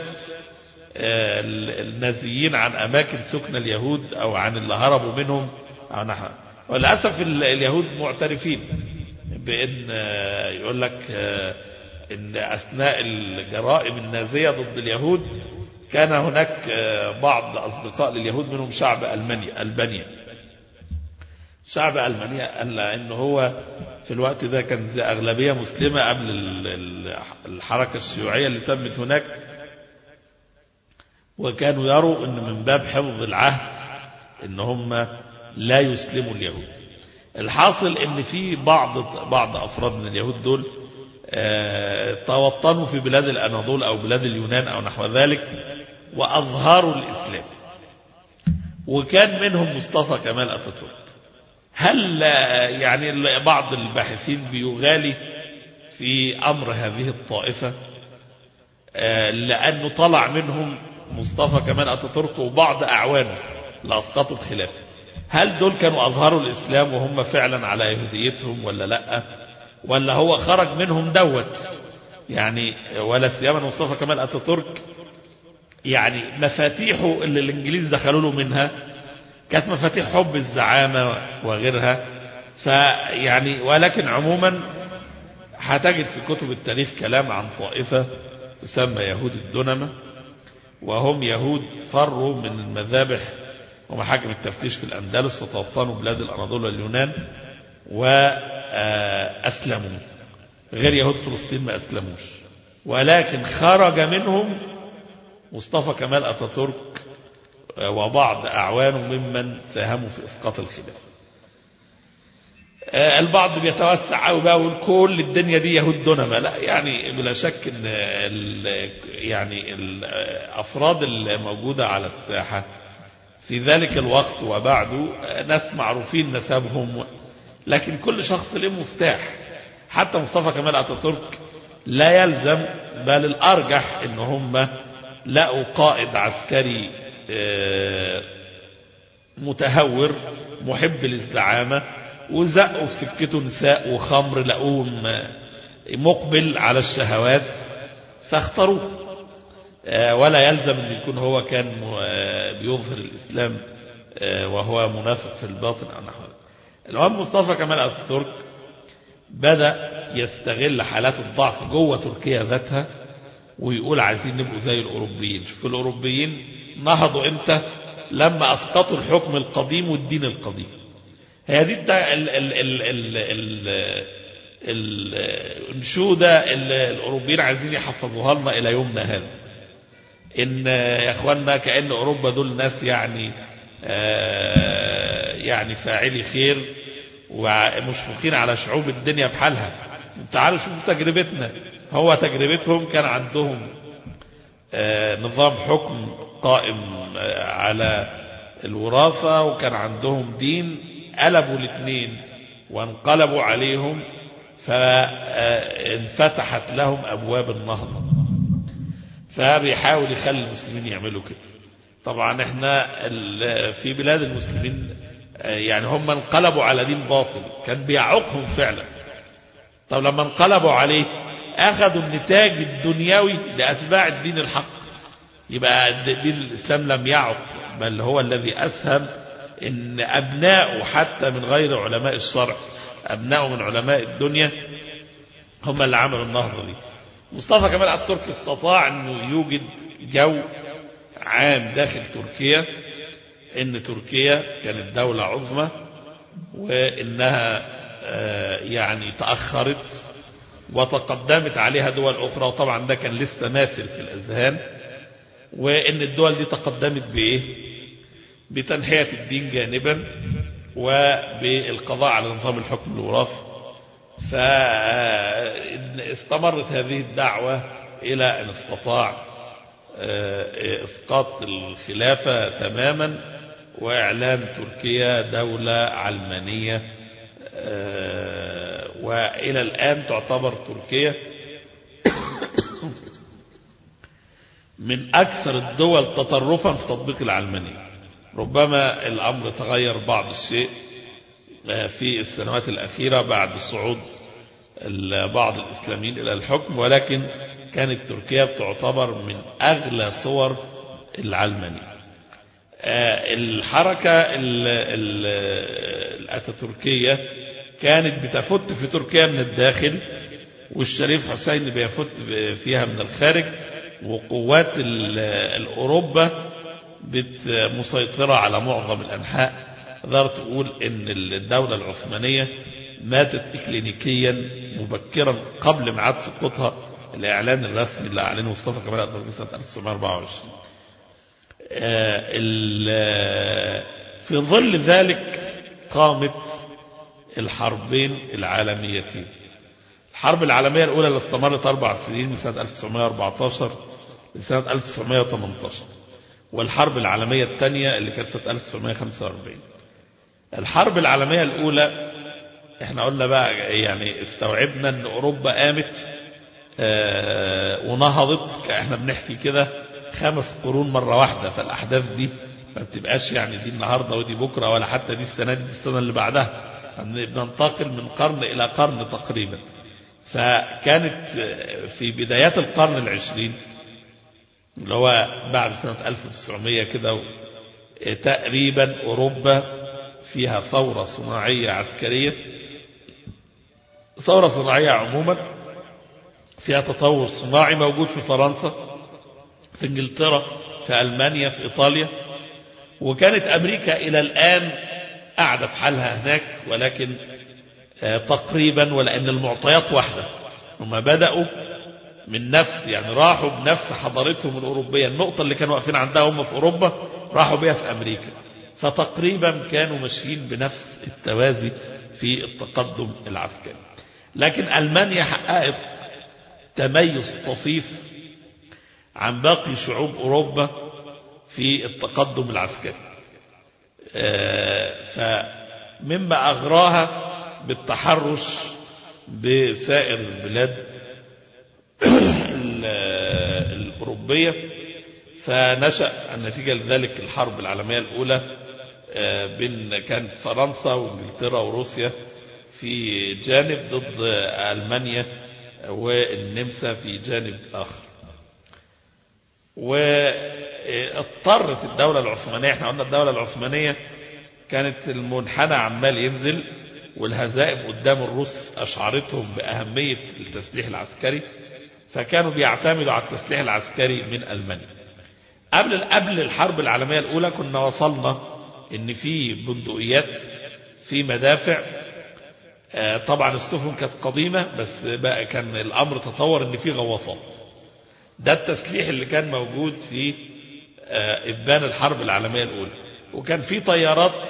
النازيين عن أماكن سكن اليهود أو عن اللي هربوا منهم أو نحن وللأسف اليهود معترفين بأن يقول لك أن أثناء الجرائم النازية ضد اليهود كان هناك بعض أصدقاء لليهود منهم شعب ألمانيا ألبانيا شعب ألمانيا قال أنه هو في الوقت ده كان أغلبية مسلمة قبل الحركة الشيوعية اللي تمت هناك وكانوا يروا أن من باب حفظ العهد أن هم لا يسلموا اليهود الحاصل أن في بعض بعض أفراد من اليهود دول آه، توطنوا في بلاد الأناضول أو بلاد اليونان أو نحو ذلك وأظهروا الإسلام وكان منهم مصطفى كمال أتاتورك هل آه، يعني بعض الباحثين بيغالي في أمر هذه الطائفة آه، لأنه طلع منهم مصطفى كمال أتاتورك وبعض أعوانه لأسقطوا الخلافة هل دول كانوا أظهروا الإسلام وهم فعلا على يهوديتهم ولا لأ ولا هو خرج منهم دوت يعني ولا سيما مصطفى كمال أتاتورك يعني مفاتيحه اللي الإنجليز دخلوا له منها كانت مفاتيح حب الزعامة وغيرها فيعني ولكن عموما هتجد في كتب التاريخ كلام عن طائفة تسمى يهود الدنمة وهم يهود فروا من المذابح ومحاكم التفتيش في الأندلس وتوطنوا بلاد الأناضول واليونان وأسلموا غير يهود فلسطين ما أسلموش ولكن خرج منهم مصطفى كمال أتاتورك وبعض أعوانه ممن ساهموا في إسقاط الخلافة البعض بيتوسع قوي بقى ويقول كل الدنيا دي يهود دونما لا يعني بلا شك ان ال يعني الافراد الموجوده على الساحه في ذلك الوقت وبعده ناس معروفين نسبهم لكن كل شخص له مفتاح حتى مصطفى كمال اتاتورك لا يلزم بل الارجح ان هم لقوا قائد عسكري متهور محب للزعامه وزقوا في سكته نساء وخمر لقوه مقبل على الشهوات فاختاروه ولا يلزم ان يكون هو كان بيظهر الاسلام وهو منافق في الباطن او نحو المهم مصطفى كمال اتاتورك بدا يستغل حالات الضعف جوه تركيا ذاتها ويقول عايزين نبقوا زي الاوروبيين شوف الاوروبيين نهضوا امتى لما اسقطوا الحكم القديم والدين القديم هي دي ال ال ال ال ال الانشوده اللي الاوروبيين عايزين يحفظوها لنا الى يومنا هذا ان يا اخوانا كان اوروبا دول ناس يعني يعني فاعلي خير ومشفقين على شعوب الدنيا بحالها تعالوا شوفوا تجربتنا هو تجربتهم كان عندهم نظام حكم قائم على الوراثة وكان عندهم دين قلبوا الاثنين وانقلبوا عليهم فانفتحت لهم أبواب النهضة فبيحاول يخلي المسلمين يعملوا كده طبعا احنا في بلاد المسلمين يعني هم انقلبوا على دين باطل كان بيعوقهم فعلا طب لما انقلبوا عليه اخذوا النتاج الدنيوي لاتباع الدين الحق يبقى دين الاسلام لم يعق بل هو الذي اسهم ان ابناؤه حتى من غير علماء الشرع ابناؤه من علماء الدنيا هم اللي عملوا النهضه دي مصطفى كمال اتاتورك استطاع انه يوجد جو عام داخل تركيا ان تركيا كانت دولة عظمى وانها يعني تأخرت وتقدمت عليها دول اخرى وطبعا ده كان لسه ماثل في الاذهان وان الدول دي تقدمت بايه بتنحية الدين جانبا وبالقضاء على نظام الحكم الوراثي فاستمرت هذه الدعوة إلى أن استطاع إسقاط الخلافة تماما وإعلان تركيا دولة علمانية وإلى الآن تعتبر تركيا من أكثر الدول تطرفا في تطبيق العلمانية ربما الأمر تغير بعض الشيء في السنوات الأخيرة بعد صعود بعض الإسلاميين إلى الحكم ولكن كانت تركيا بتعتبر من أغلى صور العلمانية الحركة الأتاتوركية كانت بتفت في تركيا من الداخل والشريف حسين بيفت فيها من الخارج وقوات الأوروبا مسيطرة على معظم الأنحاء تقدر تقول ان الدولة العثمانية ماتت إكلينيكيا مبكرا قبل ميعاد سقوطها الإعلان الرسمي اللي أعلنه مصطفى كمال أتاتورك سنة 1924 في ظل ذلك قامت الحربين العالميتين الحرب العالمية الأولى اللي استمرت أربع سنين من سنة 1914 لسنة 1918 والحرب العالمية الثانية اللي كانت سنة 1945 الحرب العالمية الأولى احنا قلنا بقى يعني استوعبنا ان أوروبا قامت اه ونهضت احنا بنحكي كده خمس قرون مرة واحدة فالأحداث دي ما بتبقاش يعني دي النهاردة ودي بكرة ولا حتى دي السنة دي, دي السنة اللي بعدها بننتقل من قرن إلى قرن تقريبا فكانت في بدايات القرن العشرين اللي هو بعد سنة 1900 كده تقريبا أوروبا فيها ثورة صناعية عسكرية ثورة صناعية عموما فيها تطور صناعي موجود في فرنسا في انجلترا في ألمانيا في إيطاليا وكانت أمريكا إلى الآن قاعدة في حالها هناك ولكن تقريبا ولأن المعطيات واحدة هم بدأوا من نفس يعني راحوا بنفس حضارتهم الأوروبية النقطة اللي كانوا واقفين عندها هم في أوروبا راحوا بها في أمريكا فتقريبا كانوا ماشيين بنفس التوازي في التقدم العسكري لكن ألمانيا حققت تميز طفيف عن باقي شعوب أوروبا في التقدم العسكري فمما أغراها بالتحرش بسائر البلاد الأوروبية فنشأ النتيجة لذلك الحرب العالمية الأولى بين كانت فرنسا وانجلترا وروسيا في جانب ضد ألمانيا والنمسا في جانب آخر واضطرت الدولة العثمانية احنا قلنا الدولة العثمانية كانت المنحنى عمال ينزل والهزائم قدام الروس أشعرتهم بأهمية التسليح العسكري فكانوا بيعتمدوا على التسليح العسكري من ألمانيا قبل قبل الحرب العالمية الأولى كنا وصلنا إن في بندقيات في مدافع طبعا السفن كانت قديمة بس بقى كان الأمر تطور إن في غواصات ده التسليح اللي كان موجود في إبان الحرب العالمية الأولى وكان في طيارات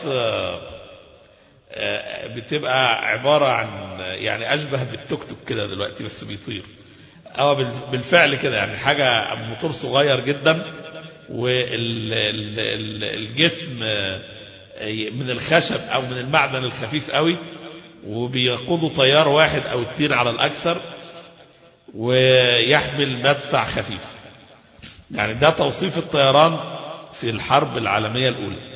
بتبقى عبارة عن يعني أشبه بالتوك توك كده دلوقتي بس بيطير أو بالفعل كده يعني حاجة موتور صغير جدا والجسم من الخشب أو من المعدن الخفيف قوي وبيقودوا طيار واحد أو اثنين على الأكثر ويحمل مدفع خفيف يعني ده توصيف الطيران في الحرب العالمية الأولى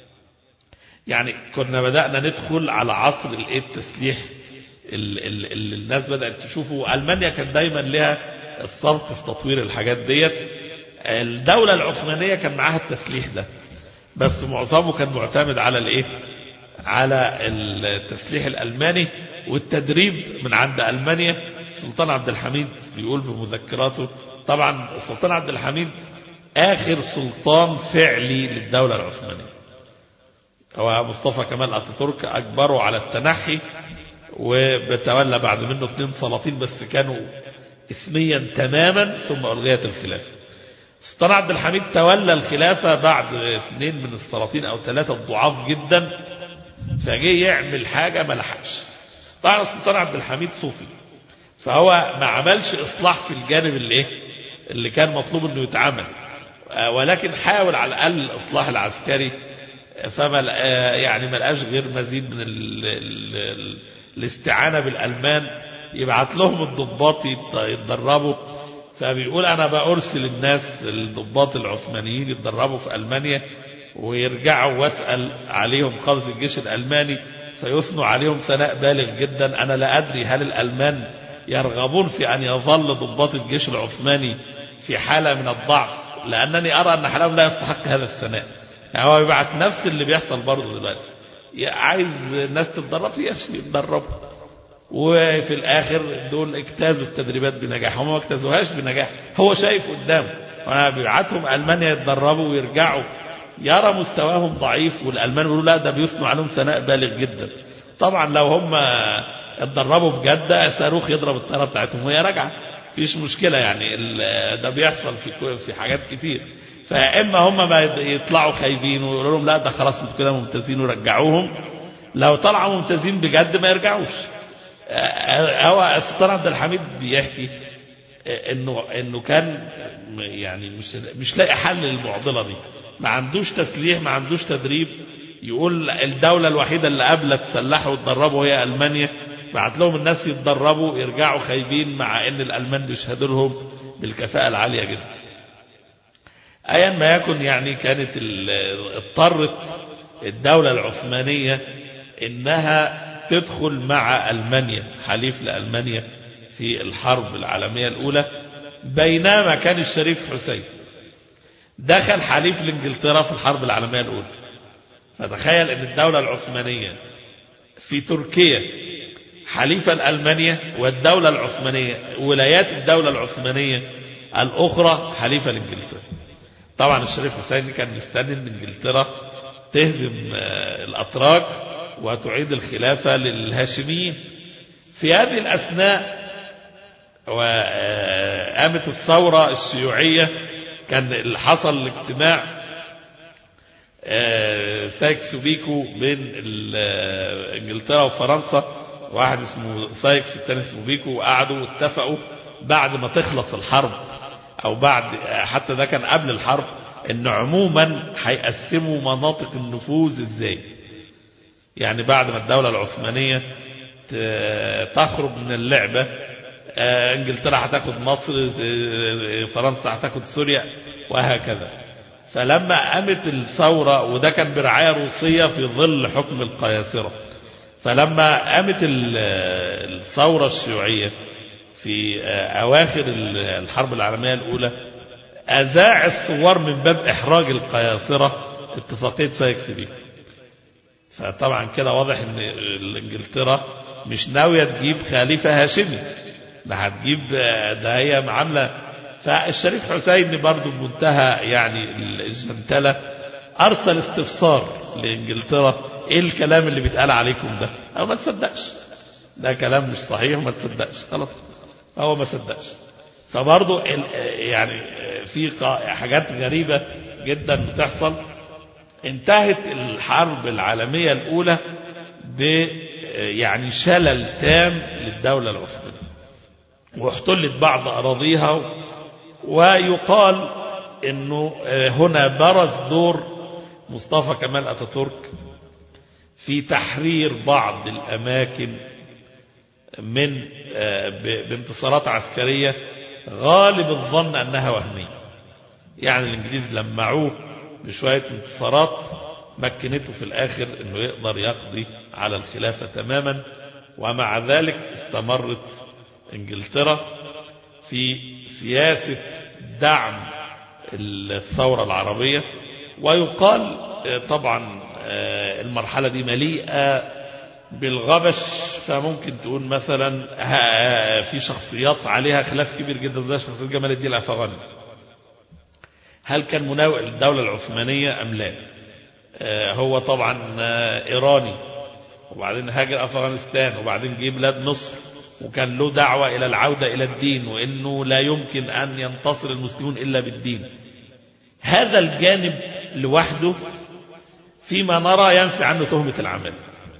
يعني كنا بدأنا ندخل على عصر التسليح اللي الناس بدأت تشوفه ألمانيا كان دايما لها السبق في تطوير الحاجات ديت الدولة العثمانية كان معاها التسليح ده بس معظمه كان معتمد على الايه على التسليح الألماني والتدريب من عند ألمانيا السلطان عبد الحميد بيقول في مذكراته طبعا السلطان عبد الحميد آخر سلطان فعلي للدولة العثمانية هو مصطفى كمال أتاتورك أجبره على التنحي وبتولى بعد منه اثنين سلاطين بس كانوا اسميا تماما ثم ألغيت الخلافة السلطان عبد الحميد تولى الخلافة بعد اثنين من السلاطين أو ثلاثة ضعاف جدا فجي يعمل حاجة ما لحقش طبعا السلطان عبد الحميد صوفي فهو ما عملش إصلاح في الجانب اللي إيه اللي كان مطلوب أنه يتعمل ولكن حاول على الأقل الإصلاح العسكري فما يعني ما لقاش غير مزيد من ال ال الاستعانة بالألمان يبعت لهم الضباط يتدربوا فبيقول أنا بأرسل الناس الضباط العثمانيين يتدربوا في ألمانيا ويرجعوا واسأل عليهم قادة الجيش الألماني فيثنوا عليهم ثناء بالغ جدا أنا لا أدري هل الألمان يرغبون في أن يظل ضباط الجيش العثماني في حالة من الضعف لأنني أرى أن حالهم لا يستحق هذا الثناء يعني هو بيبعت نفس اللي بيحصل برضه دلوقتي عايز الناس تتدرب يتدربوا وفي الآخر دول اجتازوا التدريبات بنجاح هم ما اجتازوهاش بنجاح هو شايف قدامه وانا بيبعتهم ألمانيا يتدربوا ويرجعوا يرى مستواهم ضعيف والألمان بيقولوا لا ده بيثنوا عليهم ثناء بالغ جدا طبعا لو هم اتدربوا بجد صاروخ يضرب الطيارة بتاعتهم وهي راجعة فيش مشكلة يعني ده بيحصل في في حاجات كتير فإما هم ما يطلعوا خايبين ويقولوا لهم لا ده خلاص انتوا كده ممتازين ورجعوهم لو طلعوا ممتازين بجد ما يرجعوش هو السلطان عبد الحميد بيحكي انه انه كان يعني مش مش لاقي حل للمعضله دي ما عندوش تسليح ما عندوش تدريب يقول الدولة الوحيدة اللي قبل تسلحوا وتدربوا هي ألمانيا بعت لهم الناس يتدربوا يرجعوا خايبين مع ان الألمان بيشهدوا لهم بالكفاءة العالية جدا ايا ما يكن يعني كانت اضطرت الدولة العثمانية انها تدخل مع ألمانيا حليف لألمانيا في الحرب العالمية الأولى بينما كان الشريف حسين دخل حليف لإنجلترا في الحرب العالمية الأولى فتخيل أن الدولة العثمانية في تركيا حليفا لألمانيا والدولة العثمانية ولايات الدولة العثمانية الأخرى حليفة لإنجلترا طبعا الشريف حسين كان مستني ان انجلترا تهزم الأتراك وتعيد الخلافة للهاشميين في هذه الأثناء وقامت الثورة الشيوعية كان اللي حصل الاجتماع سايكس بيكو بين انجلترا وفرنسا واحد اسمه سايكس والتاني اسمه بيكو وقعدوا واتفقوا بعد ما تخلص الحرب او بعد حتى ده كان قبل الحرب ان عموما هيقسموا مناطق النفوذ ازاي يعني بعد ما الدولة العثمانية تخرج من اللعبة انجلترا هتاخد مصر فرنسا هتاخد سوريا وهكذا فلما قامت الثورة وده كان برعاية روسية في ظل حكم القياصرة فلما قامت الثورة الشيوعية في أواخر الحرب العالمية الأولى أذاع الثوار من باب إحراج القياصرة اتفاقية سايكس بيكو فطبعا كده واضح ان انجلترا مش ناوية تجيب خليفة هاشمي ده هتجيب ده هي عاملة فالشريف حسين برضو بمنتهى يعني الجنتلة أرسل استفسار لإنجلترا إيه الكلام اللي بيتقال عليكم ده أو ما تصدقش ده كلام مش صحيح ما تصدقش خلاص هو ما صدقش فبرضو يعني في حاجات غريبة جدا بتحصل انتهت الحرب العالمية الأولى ب يعني شلل تام للدولة العثمانية واحتلت بعض أراضيها ويقال أنه هنا برز دور مصطفى كمال أتاتورك في تحرير بعض الأماكن من بانتصارات عسكرية غالب الظن أنها وهمية يعني الإنجليز لمعوه بشوية انتصارات مكنته في الآخر أنه يقدر يقضي على الخلافة تماما ومع ذلك استمرت انجلترا في سياسة دعم الثورة العربية ويقال طبعا المرحلة دي مليئة بالغبش فممكن تقول مثلا في شخصيات عليها خلاف كبير جدا زي شخصية جمال الدين الأفغاني هل كان مناوئ للدولة العثمانية أم لا هو طبعا إيراني وبعدين هاجر أفغانستان وبعدين جه بلاد مصر وكان له دعوة إلى العودة إلى الدين وإنه لا يمكن أن ينتصر المسلمون إلا بالدين هذا الجانب لوحده فيما نرى ينفي عنه تهمة العمل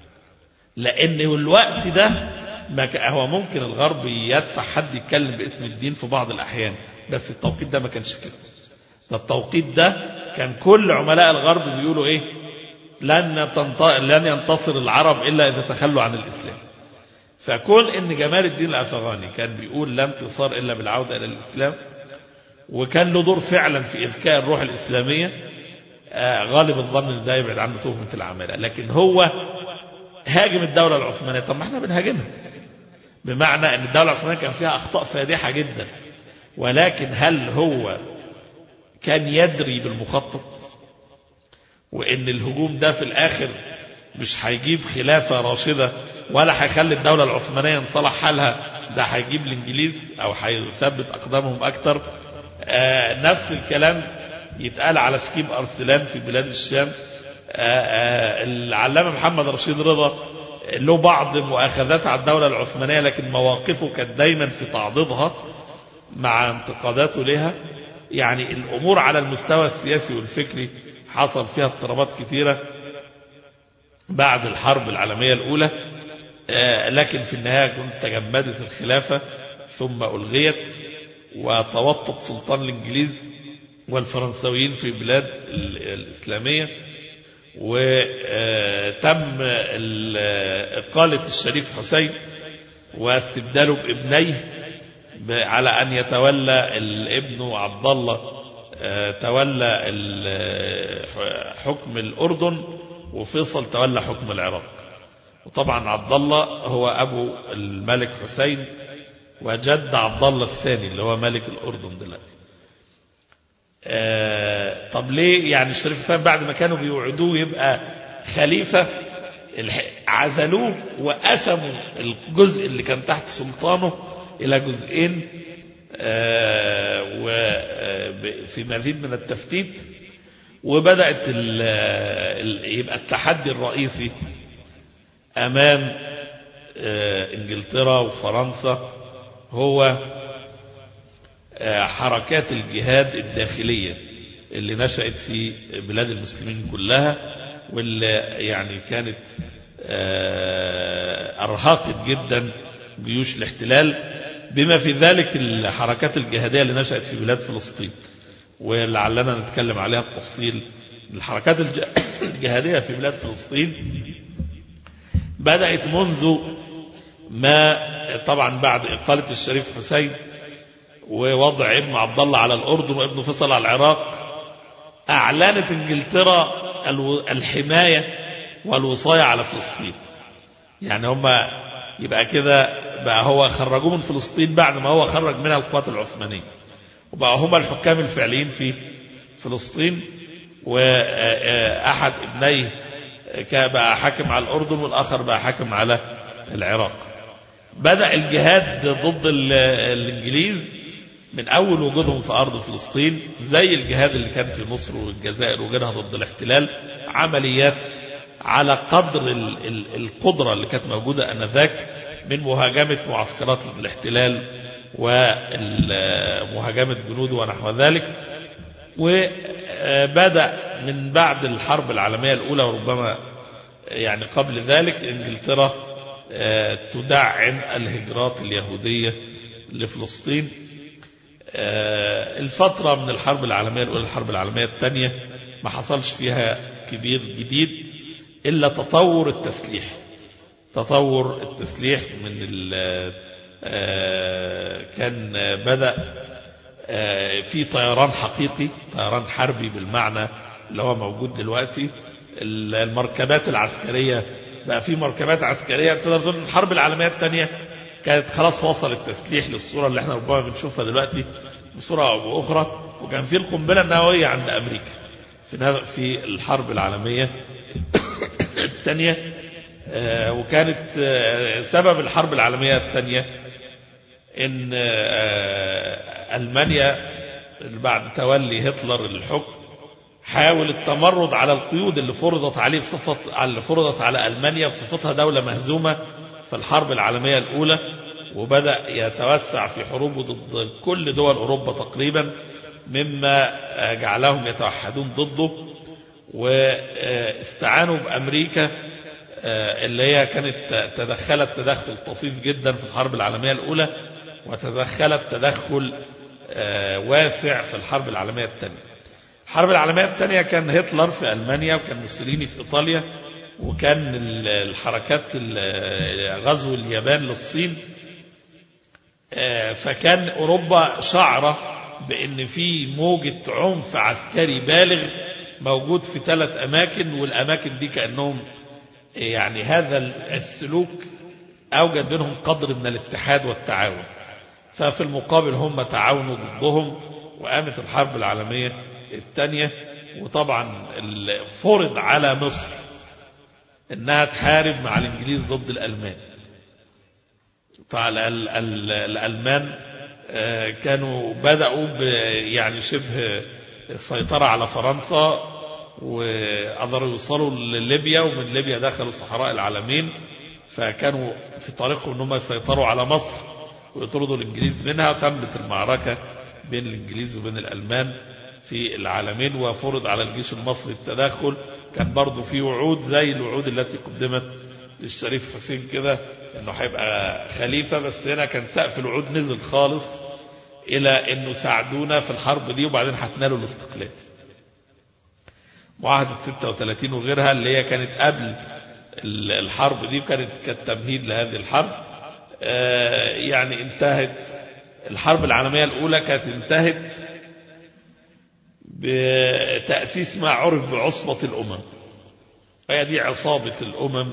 لأن الوقت ده ما هو ممكن الغرب يدفع حد يتكلم باسم الدين في بعض الأحيان بس التوقيت ده ما كانش كده ده التوقيت ده كان كل عملاء الغرب بيقولوا ايه لن, لن ينتصر العرب إلا إذا تخلوا عن الإسلام فكون ان جمال الدين الأفغاني كان بيقول لا انتصار إلا بالعودة إلى الإسلام وكان له دور فعلا في إذكاء الروح الإسلامية آه غالب الظن ان ده يبعد عنه تهمة العمالة لكن هو هاجم الدولة العثمانية طب ما احنا بنهاجمها بمعنى ان الدولة العثمانية كان فيها أخطاء فادحة جدا ولكن هل هو كان يدري بالمخطط وان الهجوم ده في الاخر مش هيجيب خلافة راشدة ولا هيخلي الدولة العثمانية ينصلح حالها ده هيجيب الانجليز او هيثبت اقدامهم اكتر آه نفس الكلام يتقال على شكيب ارسلان في بلاد الشام آه آه العلامة محمد رشيد رضا له بعض مؤاخذات على الدولة العثمانية لكن مواقفه كانت دايما في تعضيدها مع انتقاداته لها يعني الأمور على المستوى السياسي والفكري حصل فيها اضطرابات كثيرة بعد الحرب العالمية الأولى آه، لكن في النهاية كنت تجمدت الخلافة ثم ألغيت وتوطد سلطان الإنجليز والفرنسويين في بلاد ال- الإسلامية وتم ال- إقالة الشريف حسين واستبداله بابنيه ب- على أن يتولى الابن عبد الله آه، تولى ال- حكم الأردن وفيصل تولى حكم العراق وطبعا عبد الله هو أبو الملك حسين وجد عبد الله الثاني اللي هو ملك الأردن دلوقتي آه، طب ليه يعني الشريف حسين بعد ما كانوا بيوعدوه يبقى خليفة الح- عزلوه وقسموا الجزء اللي كان تحت سلطانه إلى جزئين آه، و- آه، ب- في مزيد من التفتيت وبدأت ال- ال- يبقى التحدي الرئيسي أمام آه، إنجلترا وفرنسا هو آه، حركات الجهاد الداخلية اللي نشأت في بلاد المسلمين كلها واللي يعني كانت آه، أرهقت جدا جيوش الاحتلال بما في ذلك الحركات الجهادية اللي نشأت في بلاد فلسطين ولعلنا نتكلم عليها بتفصيل الحركات الج- الجهادية في بلاد فلسطين بدأت منذ ما طبعا بعد إقالة الشريف حسين ووضع ابن عبد الله على الأردن وابن فيصل على العراق أعلنت إنجلترا الو- الحماية والوصاية على فلسطين يعني هم يبقى كده بقى هو خرجوه من فلسطين بعد ما هو خرج منها القوات العثمانية وبقى هم الحكام الفعليين في فلسطين وأحد ابنيه كان بقى حاكم على الأردن والآخر بقى حاكم على العراق بدأ الجهاد ضد ال- الإنجليز من أول وجودهم في أرض فلسطين زي الجهاد اللي كان في مصر والجزائر وغيرها ضد الاحتلال عمليات على قدر ال- ال- القدرة اللي كانت موجودة أنذاك من مهاجمة معسكرات الاحتلال ومهاجمة جنوده ونحو ذلك وبدأ من بعد الحرب العالمية الأولى وربما يعني قبل ذلك انجلترا آه، تدعم الهجرات اليهودية لفلسطين آه، الفترة من الحرب العالمية الأولى للحرب العالمية الثانية ما حصلش فيها كبير جديد إلا تطور التسليح تطور التسليح من ال- آه، كان بدأ آه، في طيران حقيقي طيران حربي بالمعنى اللي هو موجود دلوقتي المركبات العسكرية بقى في مركبات عسكرية تقدر تقول الحرب العالمية الثانية كانت خلاص وصل التسليح للصورة اللي احنا ربما بنشوفها دلوقتي بصورة أو بأخرى وكان في القنبلة النووية عند أمريكا في نا- في الحرب العالمية الثانية آه، وكانت آه، سبب الحرب العالمية الثانية ان آه، المانيا بعد تولي هتلر الحكم حاول التمرد على القيود اللي فرضت عليه بصفة اللي فرضت على المانيا بصفتها دولة مهزومة في الحرب العالمية الاولى وبدأ يتوسع في حروبه ضد كل دول اوروبا تقريبا مما آه، جعلهم يتوحدون ضده واستعانوا بامريكا آه، اللي هي كانت تدخلت تدخل طفيف جدا في الحرب العالمية الأولى وتدخلت تدخل آه، واسع في الحرب العالمية الثانية الحرب العالمية الثانية كان هتلر في ألمانيا وكان موسوليني في إيطاليا وكان ال- الحركات ال- غزو اليابان للصين آه، فكان أوروبا شعرة بأن في موجة عنف عسكري بالغ موجود في ثلاث أماكن والأماكن دي كأنهم يعني هذا السلوك أوجد بينهم قدر من الاتحاد والتعاون ففي المقابل هم تعاونوا ضدهم وقامت الحرب العالمية الثانية وطبعا ال- فرض على مصر انها تحارب مع الانجليز ضد الالمان طبعا ال- ال- الالمان آه، كانوا بدأوا ب- يعني شبه السيطرة على فرنسا وقدروا يوصلوا لليبيا ومن ليبيا دخلوا صحراء العالمين فكانوا في طريقهم انهم يسيطروا على مصر ويطردوا الانجليز منها وتمت المعركة بين الانجليز وبين الالمان في العالمين وفرض على الجيش المصري التدخل كان برضو في وعود زي الوعود التي قدمت للشريف حسين كده انه هيبقى خليفة بس هنا كان سقف الوعود نزل خالص الى انه ساعدونا في الحرب دي وبعدين هتنالوا الاستقلال معاهدة 36 وغيرها اللي هي كانت قبل الحرب دي وكانت كانت تمهيد لهذه الحرب يعني انتهت الحرب العالمية الأولى كانت انتهت بتأسيس ما عرف بعصبة الأمم هي دي عصابة الأمم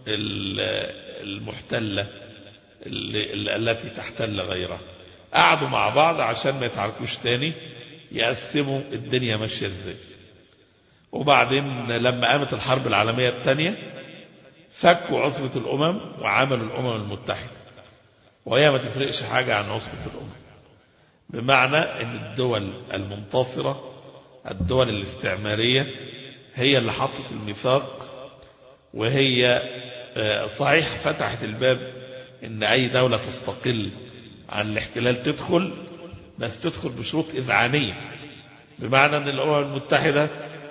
المحتلة التي تحتل غيرها قعدوا مع بعض عشان ما يتعاركوش تاني يقسموا الدنيا ماشية ازاي وبعدين لما قامت الحرب العالمية الثانية فكوا عصبة الأمم وعملوا الأمم المتحدة وهي ما تفرقش حاجة عن عصبة الأمم بمعنى أن الدول المنتصرة الدول الاستعمارية هي اللي حطت الميثاق وهي صحيح فتحت الباب أن أي دولة تستقل عن الاحتلال تدخل بس تدخل بشروط إذعانية بمعنى أن الأمم المتحدة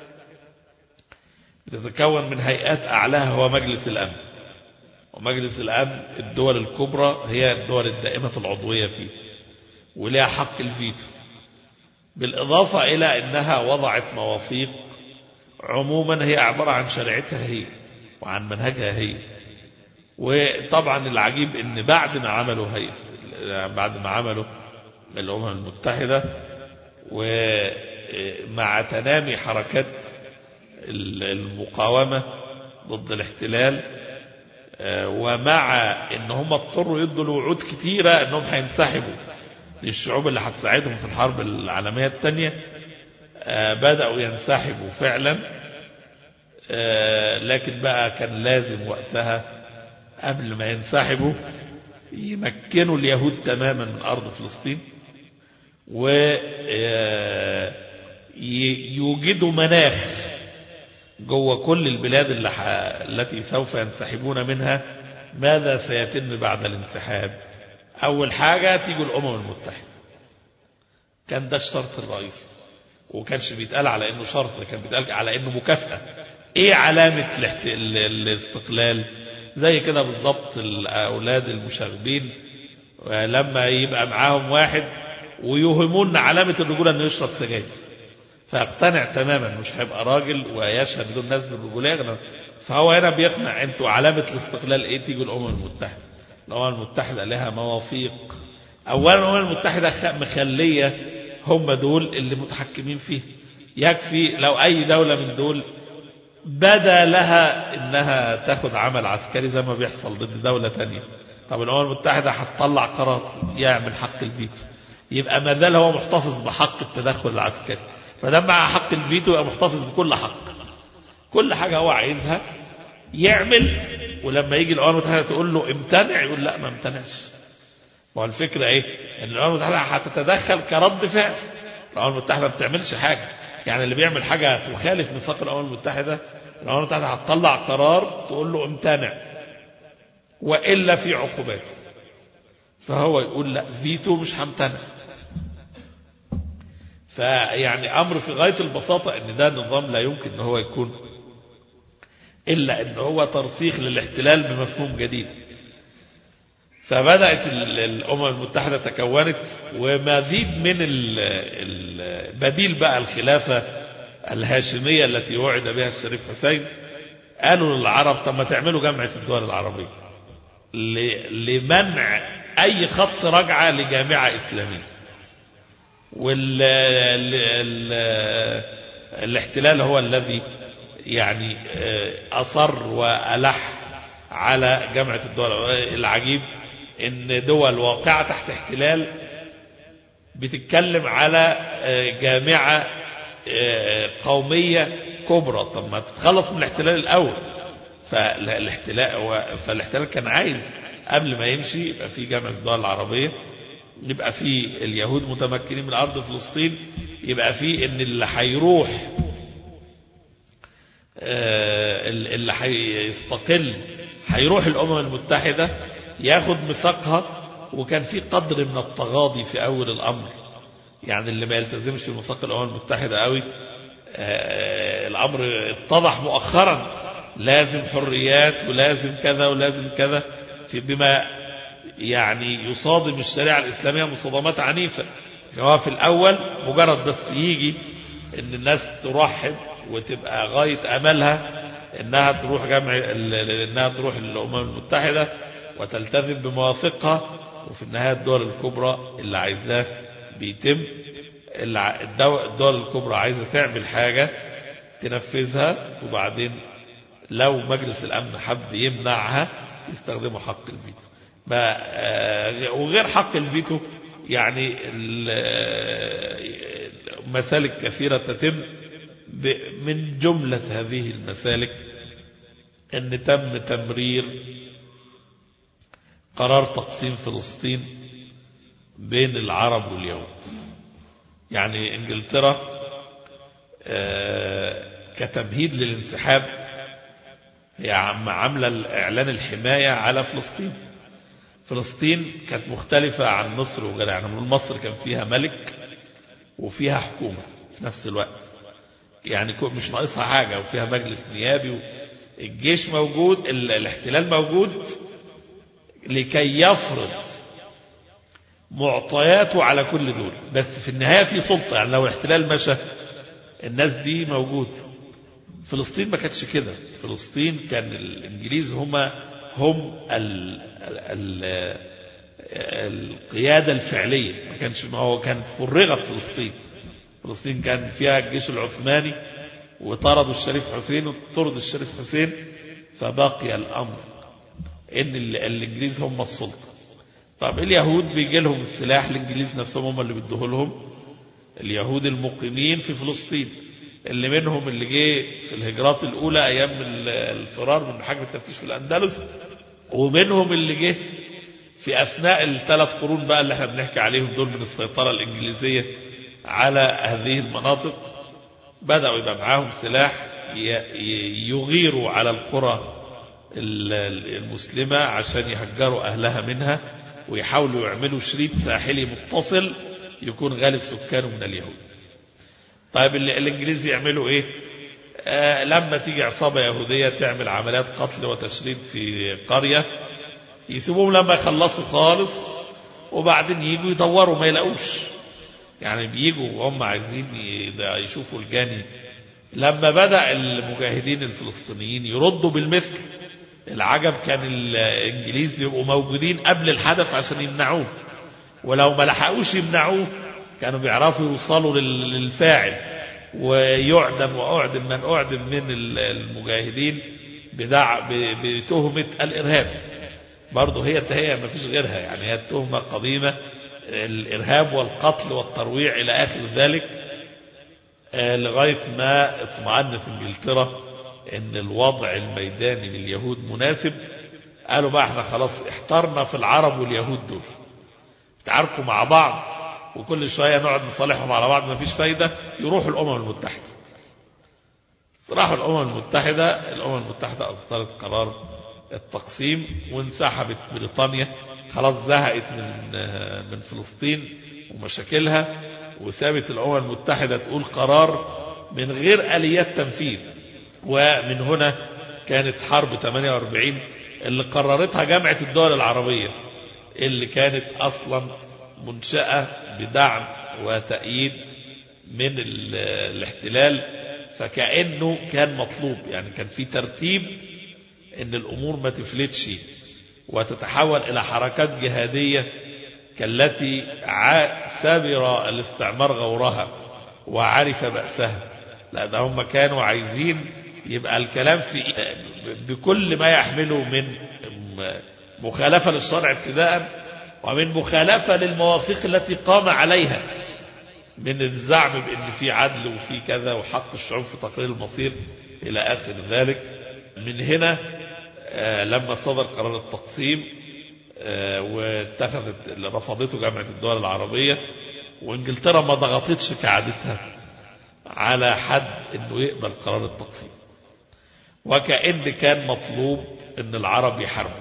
بتتكون من هيئات أعلاها هو مجلس الأمن ومجلس الأمن الدول الكبرى هي الدول الدائمة العضوية فيه ولها حق الفيتو بالإضافة إلى أنها وضعت مواثيق عموما هي عبارة عن شريعتها هي وعن منهجها هي وطبعا العجيب أن بعد ما عملوا هيئة بعد ما عملوا الأمم المتحدة ومع تنامي حركات المقاومة ضد الاحتلال ومع ان هم اضطروا يدوا الوعود كتيرة انهم هينسحبوا للشعوب اللي هتساعدهم في الحرب العالمية الثانية بدأوا ينسحبوا فعلا لكن بقى كان لازم وقتها قبل ما ينسحبوا يمكنوا اليهود تماما من أرض فلسطين ويوجدوا مناخ جوه كل البلاد اللي ح... التي سوف ينسحبون منها ماذا سيتم بعد الانسحاب أول حاجة تيجوا الأمم المتحدة كان ده الشرط الرئيسي وكانش بيتقال على انه شرط كان بيتقال على انه مكافأة ايه علامة الاحت... الاستقلال زي كده بالضبط الاولاد المشاغبين لما يبقى معاهم واحد ويوهمون علامة الرجولة انه يشرب سجاير فيقتنع تماما مش هيبقى راجل ويشهد له الناس بالرجولية فهو هنا بيقنع انتوا علامة الاستقلال ايه تيجوا الامم المتحدة الامم المتحدة لها مواثيق اولا الامم المتحدة مخلية هم دول اللي متحكمين فيه يكفي لو اي دولة من دول بدا لها انها تاخد عمل عسكري زي ما بيحصل ضد دولة تانية طب الامم المتحدة هتطلع قرار يعمل حق الفيتو يبقى ما زال هو محتفظ بحق التدخل العسكري فدام مع حق الفيتو يبقى محتفظ بكل حق كل حاجة هو عايزها يعمل ولما يجي الامم المتحدة تقول له امتنع يقول لا ما امتنعش ما هو الفكرة ايه ان الامم المتحدة هتتدخل كرد فعل الامم المتحدة ما بتعملش حاجة يعني اللي بيعمل حاجة تخالف ميثاق الامم المتحدة الامم المتحدة هتطلع قرار تقول له امتنع والا في عقوبات فهو يقول لا فيتو مش همتنع فيعني امر في غاية البساطة ان ده نظام لا يمكن ان هو يكون الا ان هو ترسيخ للاحتلال بمفهوم جديد فبدأت الأمم المتحدة تكونت ومزيد من بديل بقى الخلافة الهاشمية التي وعد بها الشريف حسين قالوا للعرب طب ما تعملوا جامعة الدول العربية لمنع أي خط رجعة لجامعة إسلامية والاحتلال هو الذي يعني أصر وألح على جامعة الدول العجيب ان دول واقعة تحت احتلال بتتكلم على جامعة قومية كبرى طب ما تتخلص من الاحتلال الاول فالاحتلال فالاحتلال كان عايز قبل ما يمشي يبقى في جامعة الدول العربية يبقى في اليهود متمكنين من ارض فلسطين يبقى في ان اللي هيروح اللي هيستقل هيروح الامم المتحده ياخد ميثاقها وكان في قدر من التغاضي في أول الأمر يعني اللي ما يلتزمش بميثاق الأمم المتحدة قوي الأمر اتضح مؤخرا لازم حريات ولازم كذا ولازم كذا في بما يعني يصادم الشريعة الإسلامية مصادمات عنيفة هو في الأول مجرد بس يجي إن الناس ترحب وتبقى غاية أملها إنها تروح جمع إنها تروح الأمم المتحدة وتلتزم بمواثيقها وفي النهاية الدول الكبرى اللي عايزاه بيتم الدول الكبرى عايزة تعمل حاجة تنفذها وبعدين لو مجلس الأمن حب يمنعها يستخدموا حق الفيتو ما وغير حق الفيتو يعني مسالك كثيرة تتم من جملة هذه المسالك أن تم تمرير قرار تقسيم فلسطين بين العرب واليهود يعني انجلترا كتمهيد للانسحاب هي عاملة اعلان الحماية على فلسطين فلسطين كانت مختلفة عن مصر وغيرها يعني مصر كان فيها ملك وفيها حكومة في نفس الوقت يعني مش ناقصها حاجة وفيها مجلس نيابي الجيش موجود الاحتلال موجود لكي يفرض معطياته على كل دول بس في النهاية في سلطة يعني لو الاحتلال مشى الناس دي موجود فلسطين ما كانتش كده فلسطين كان الانجليز هما هم ال ال القيادة الفعلية ما كانش ما هو كانت فرغت فلسطين فلسطين كان فيها الجيش العثماني وطردوا الشريف حسين وطرد الشريف حسين فبقي الأمر ان الانجليز هم السلطة طب اليهود بيجي لهم السلاح الانجليز نفسهم هم اللي بيدوه لهم اليهود المقيمين في فلسطين اللي منهم اللي جه في الهجرات الاولى ايام الفرار من حجم التفتيش في الاندلس ومنهم اللي جه في اثناء الثلاث قرون بقى اللي احنا بنحكي عليهم دول من السيطرة الانجليزية على هذه المناطق بدأوا يبقى معاهم سلاح يغيروا على القرى المسلمة عشان يهجروا أهلها منها ويحاولوا يعملوا شريط ساحلي متصل يكون غالب سكانه من اليهود طيب الإنجليز يعملوا إيه آه لما تيجي عصابة يهودية تعمل عمليات قتل وتشريد في قرية يسيبوهم لما يخلصوا خالص وبعدين يجوا يدوروا ما يلاقوش يعني بيجوا وهم عايزين يشوفوا الجاني لما بدأ المجاهدين الفلسطينيين يردوا بالمثل العجب كان الانجليز يبقوا موجودين قبل الحدث عشان يمنعوه ولو ما لحقوش يمنعوه كانوا بيعرفوا يوصلوا للفاعل ويعدم واعدم من اعدم من المجاهدين بدع بتهمة الارهاب برضه هي هي ما فيش غيرها يعني هي التهمة قديمة الارهاب والقتل والترويع الى اخر ذلك لغاية ما اطمأنت انجلترا ان الوضع الميداني لليهود مناسب قالوا بقى احنا خلاص احترنا في العرب واليهود دول تعاركوا مع بعض وكل شوية نقعد نصالحهم على بعض ما فيش فايدة يروحوا الأمم المتحدة راحوا الأمم المتحدة الأمم المتحدة أصدرت قرار التقسيم وانسحبت بريطانيا خلاص زهقت من من فلسطين ومشاكلها وسابت الأمم المتحدة تقول قرار من غير آليات تنفيذ ومن هنا كانت حرب 48 اللي قررتها جامعة الدول العربية اللي كانت أصلا منشأة بدعم وتأييد من الاحتلال فكأنه كان مطلوب يعني كان في ترتيب ان الأمور ما تفلتش وتتحول إلى حركات جهادية كالتي سابر الاستعمار غورها وعرف بأسها لا ده هم كانوا عايزين يبقى الكلام في بكل ما يحمله من مخالفة للشرع ابتداء ومن مخالفة للمواثيق التي قام عليها من الزعم بأن في عدل وفي كذا وحق الشعوب في تقرير المصير إلى آخر ذلك من هنا لما صدر قرار التقسيم واتخذت رفضته جامعة الدول العربية وانجلترا ما ضغطتش كعادتها على حد انه يقبل قرار التقسيم وكأن كان مطلوب ان العرب يحاربوا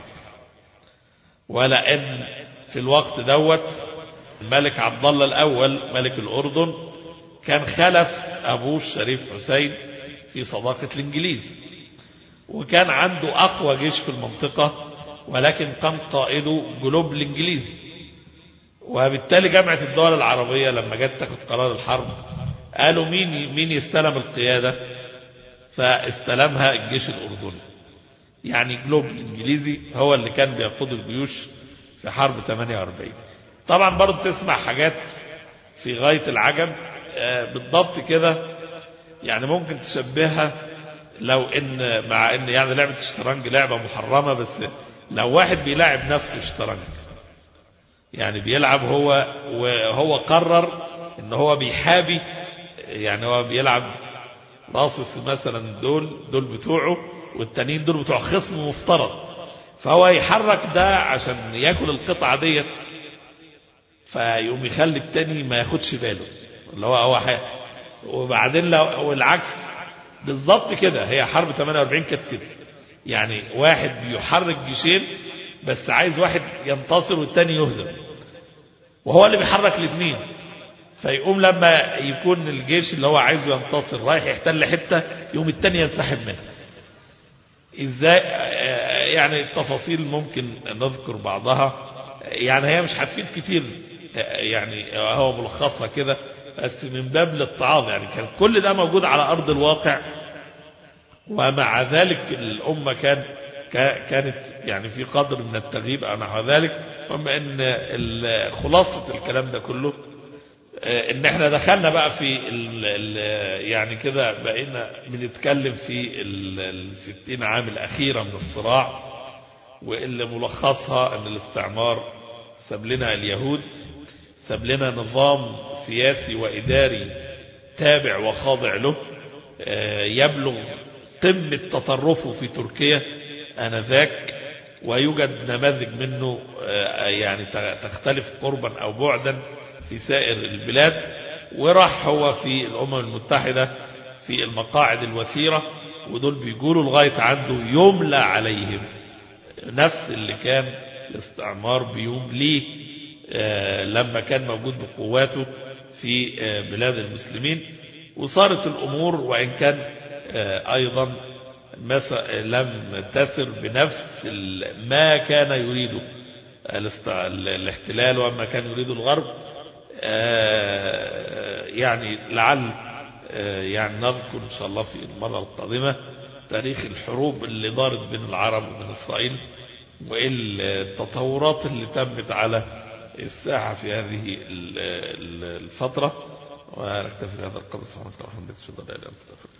ولا ان في الوقت دوت الملك عبد الله الاول ملك الاردن كان خلف ابوه الشريف حسين في صداقة الانجليز وكان عنده أقوى جيش في المنطقة ولكن كان قائده جلوب الإنجليزي وبالتالي جامعة الدول العربية لما جت تاخد قرار الحرب قالوا مين مين يستلم القيادة فاستلمها الجيش الأردني يعني جلوب الإنجليزي هو اللي كان بيقود الجيوش في حرب 48 طبعا برضه تسمع حاجات في غاية العجب بالضبط كده يعني ممكن تشبهها لو ان مع ان يعني لعبة الشطرنج لعبة محرمة بس لو واحد بيلاعب نفسه شطرنج يعني بيلعب هو وهو قرر ان هو بيحابي يعني هو بيلعب باصص مثلا دول دول بتوعه والتانيين دول بتوع خصم مفترض فهو يحرك ده عشان ياكل القطعة ديت فيقوم يخلي التاني ما ياخدش باله اللي هو هو حي... وبعدين لو والعكس بالظبط كده هي حرب 48 كانت كده يعني واحد بيحرك جيشين بس عايز واحد ينتصر والتاني يهزم وهو اللي بيحرك الاثنين فيقوم لما يكون الجيش اللي هو عايزه ينتصر رايح يحتل حتة يقوم التاني ينسحب منه ازاي يعني التفاصيل ممكن نذكر بعضها يعني هي مش هتفيد كتير يعني هو ملخصها كده بس من باب الاتعاظ يعني كان كل ده موجود على أرض الواقع ومع ذلك الأمة كان كانت يعني في قدر من التغييب أو نحو ذلك وما أن خلاصة الكلام ده كله ان احنا دخلنا بقى في ال ال يعني كده بقينا بنتكلم في الستين عام الأخيرة من الصراع واللي ملخصها ان الاستعمار ساب لنا اليهود ساب لنا نظام سياسي وإداري تابع وخاضع له يبلغ قمة تطرفه في تركيا آنذاك ويوجد نماذج منه يعني تختلف قربا أو بعدا في سائر البلاد وراح هو في الأمم المتحدة في المقاعد الوثيرة ودول بيقولوا لغاية عنده يملى عليهم نفس اللي كان الاستعمار بيوم ليه لما كان موجود بقواته في بلاد المسلمين وصارت الأمور وإن كان أيضا لم تسر بنفس ما كان يريده الاحتلال وما كان يريده الغرب يعني لعل يعني نذكر إن شاء الله في المرة القادمة تاريخ الحروب اللي دارت بين العرب وبين إسرائيل والتطورات اللي تمت على الساحة في هذه الفترة ونكتفي بهذا القدر سبحانك اللهم وبحمدك اشهد ان لا اله الا انت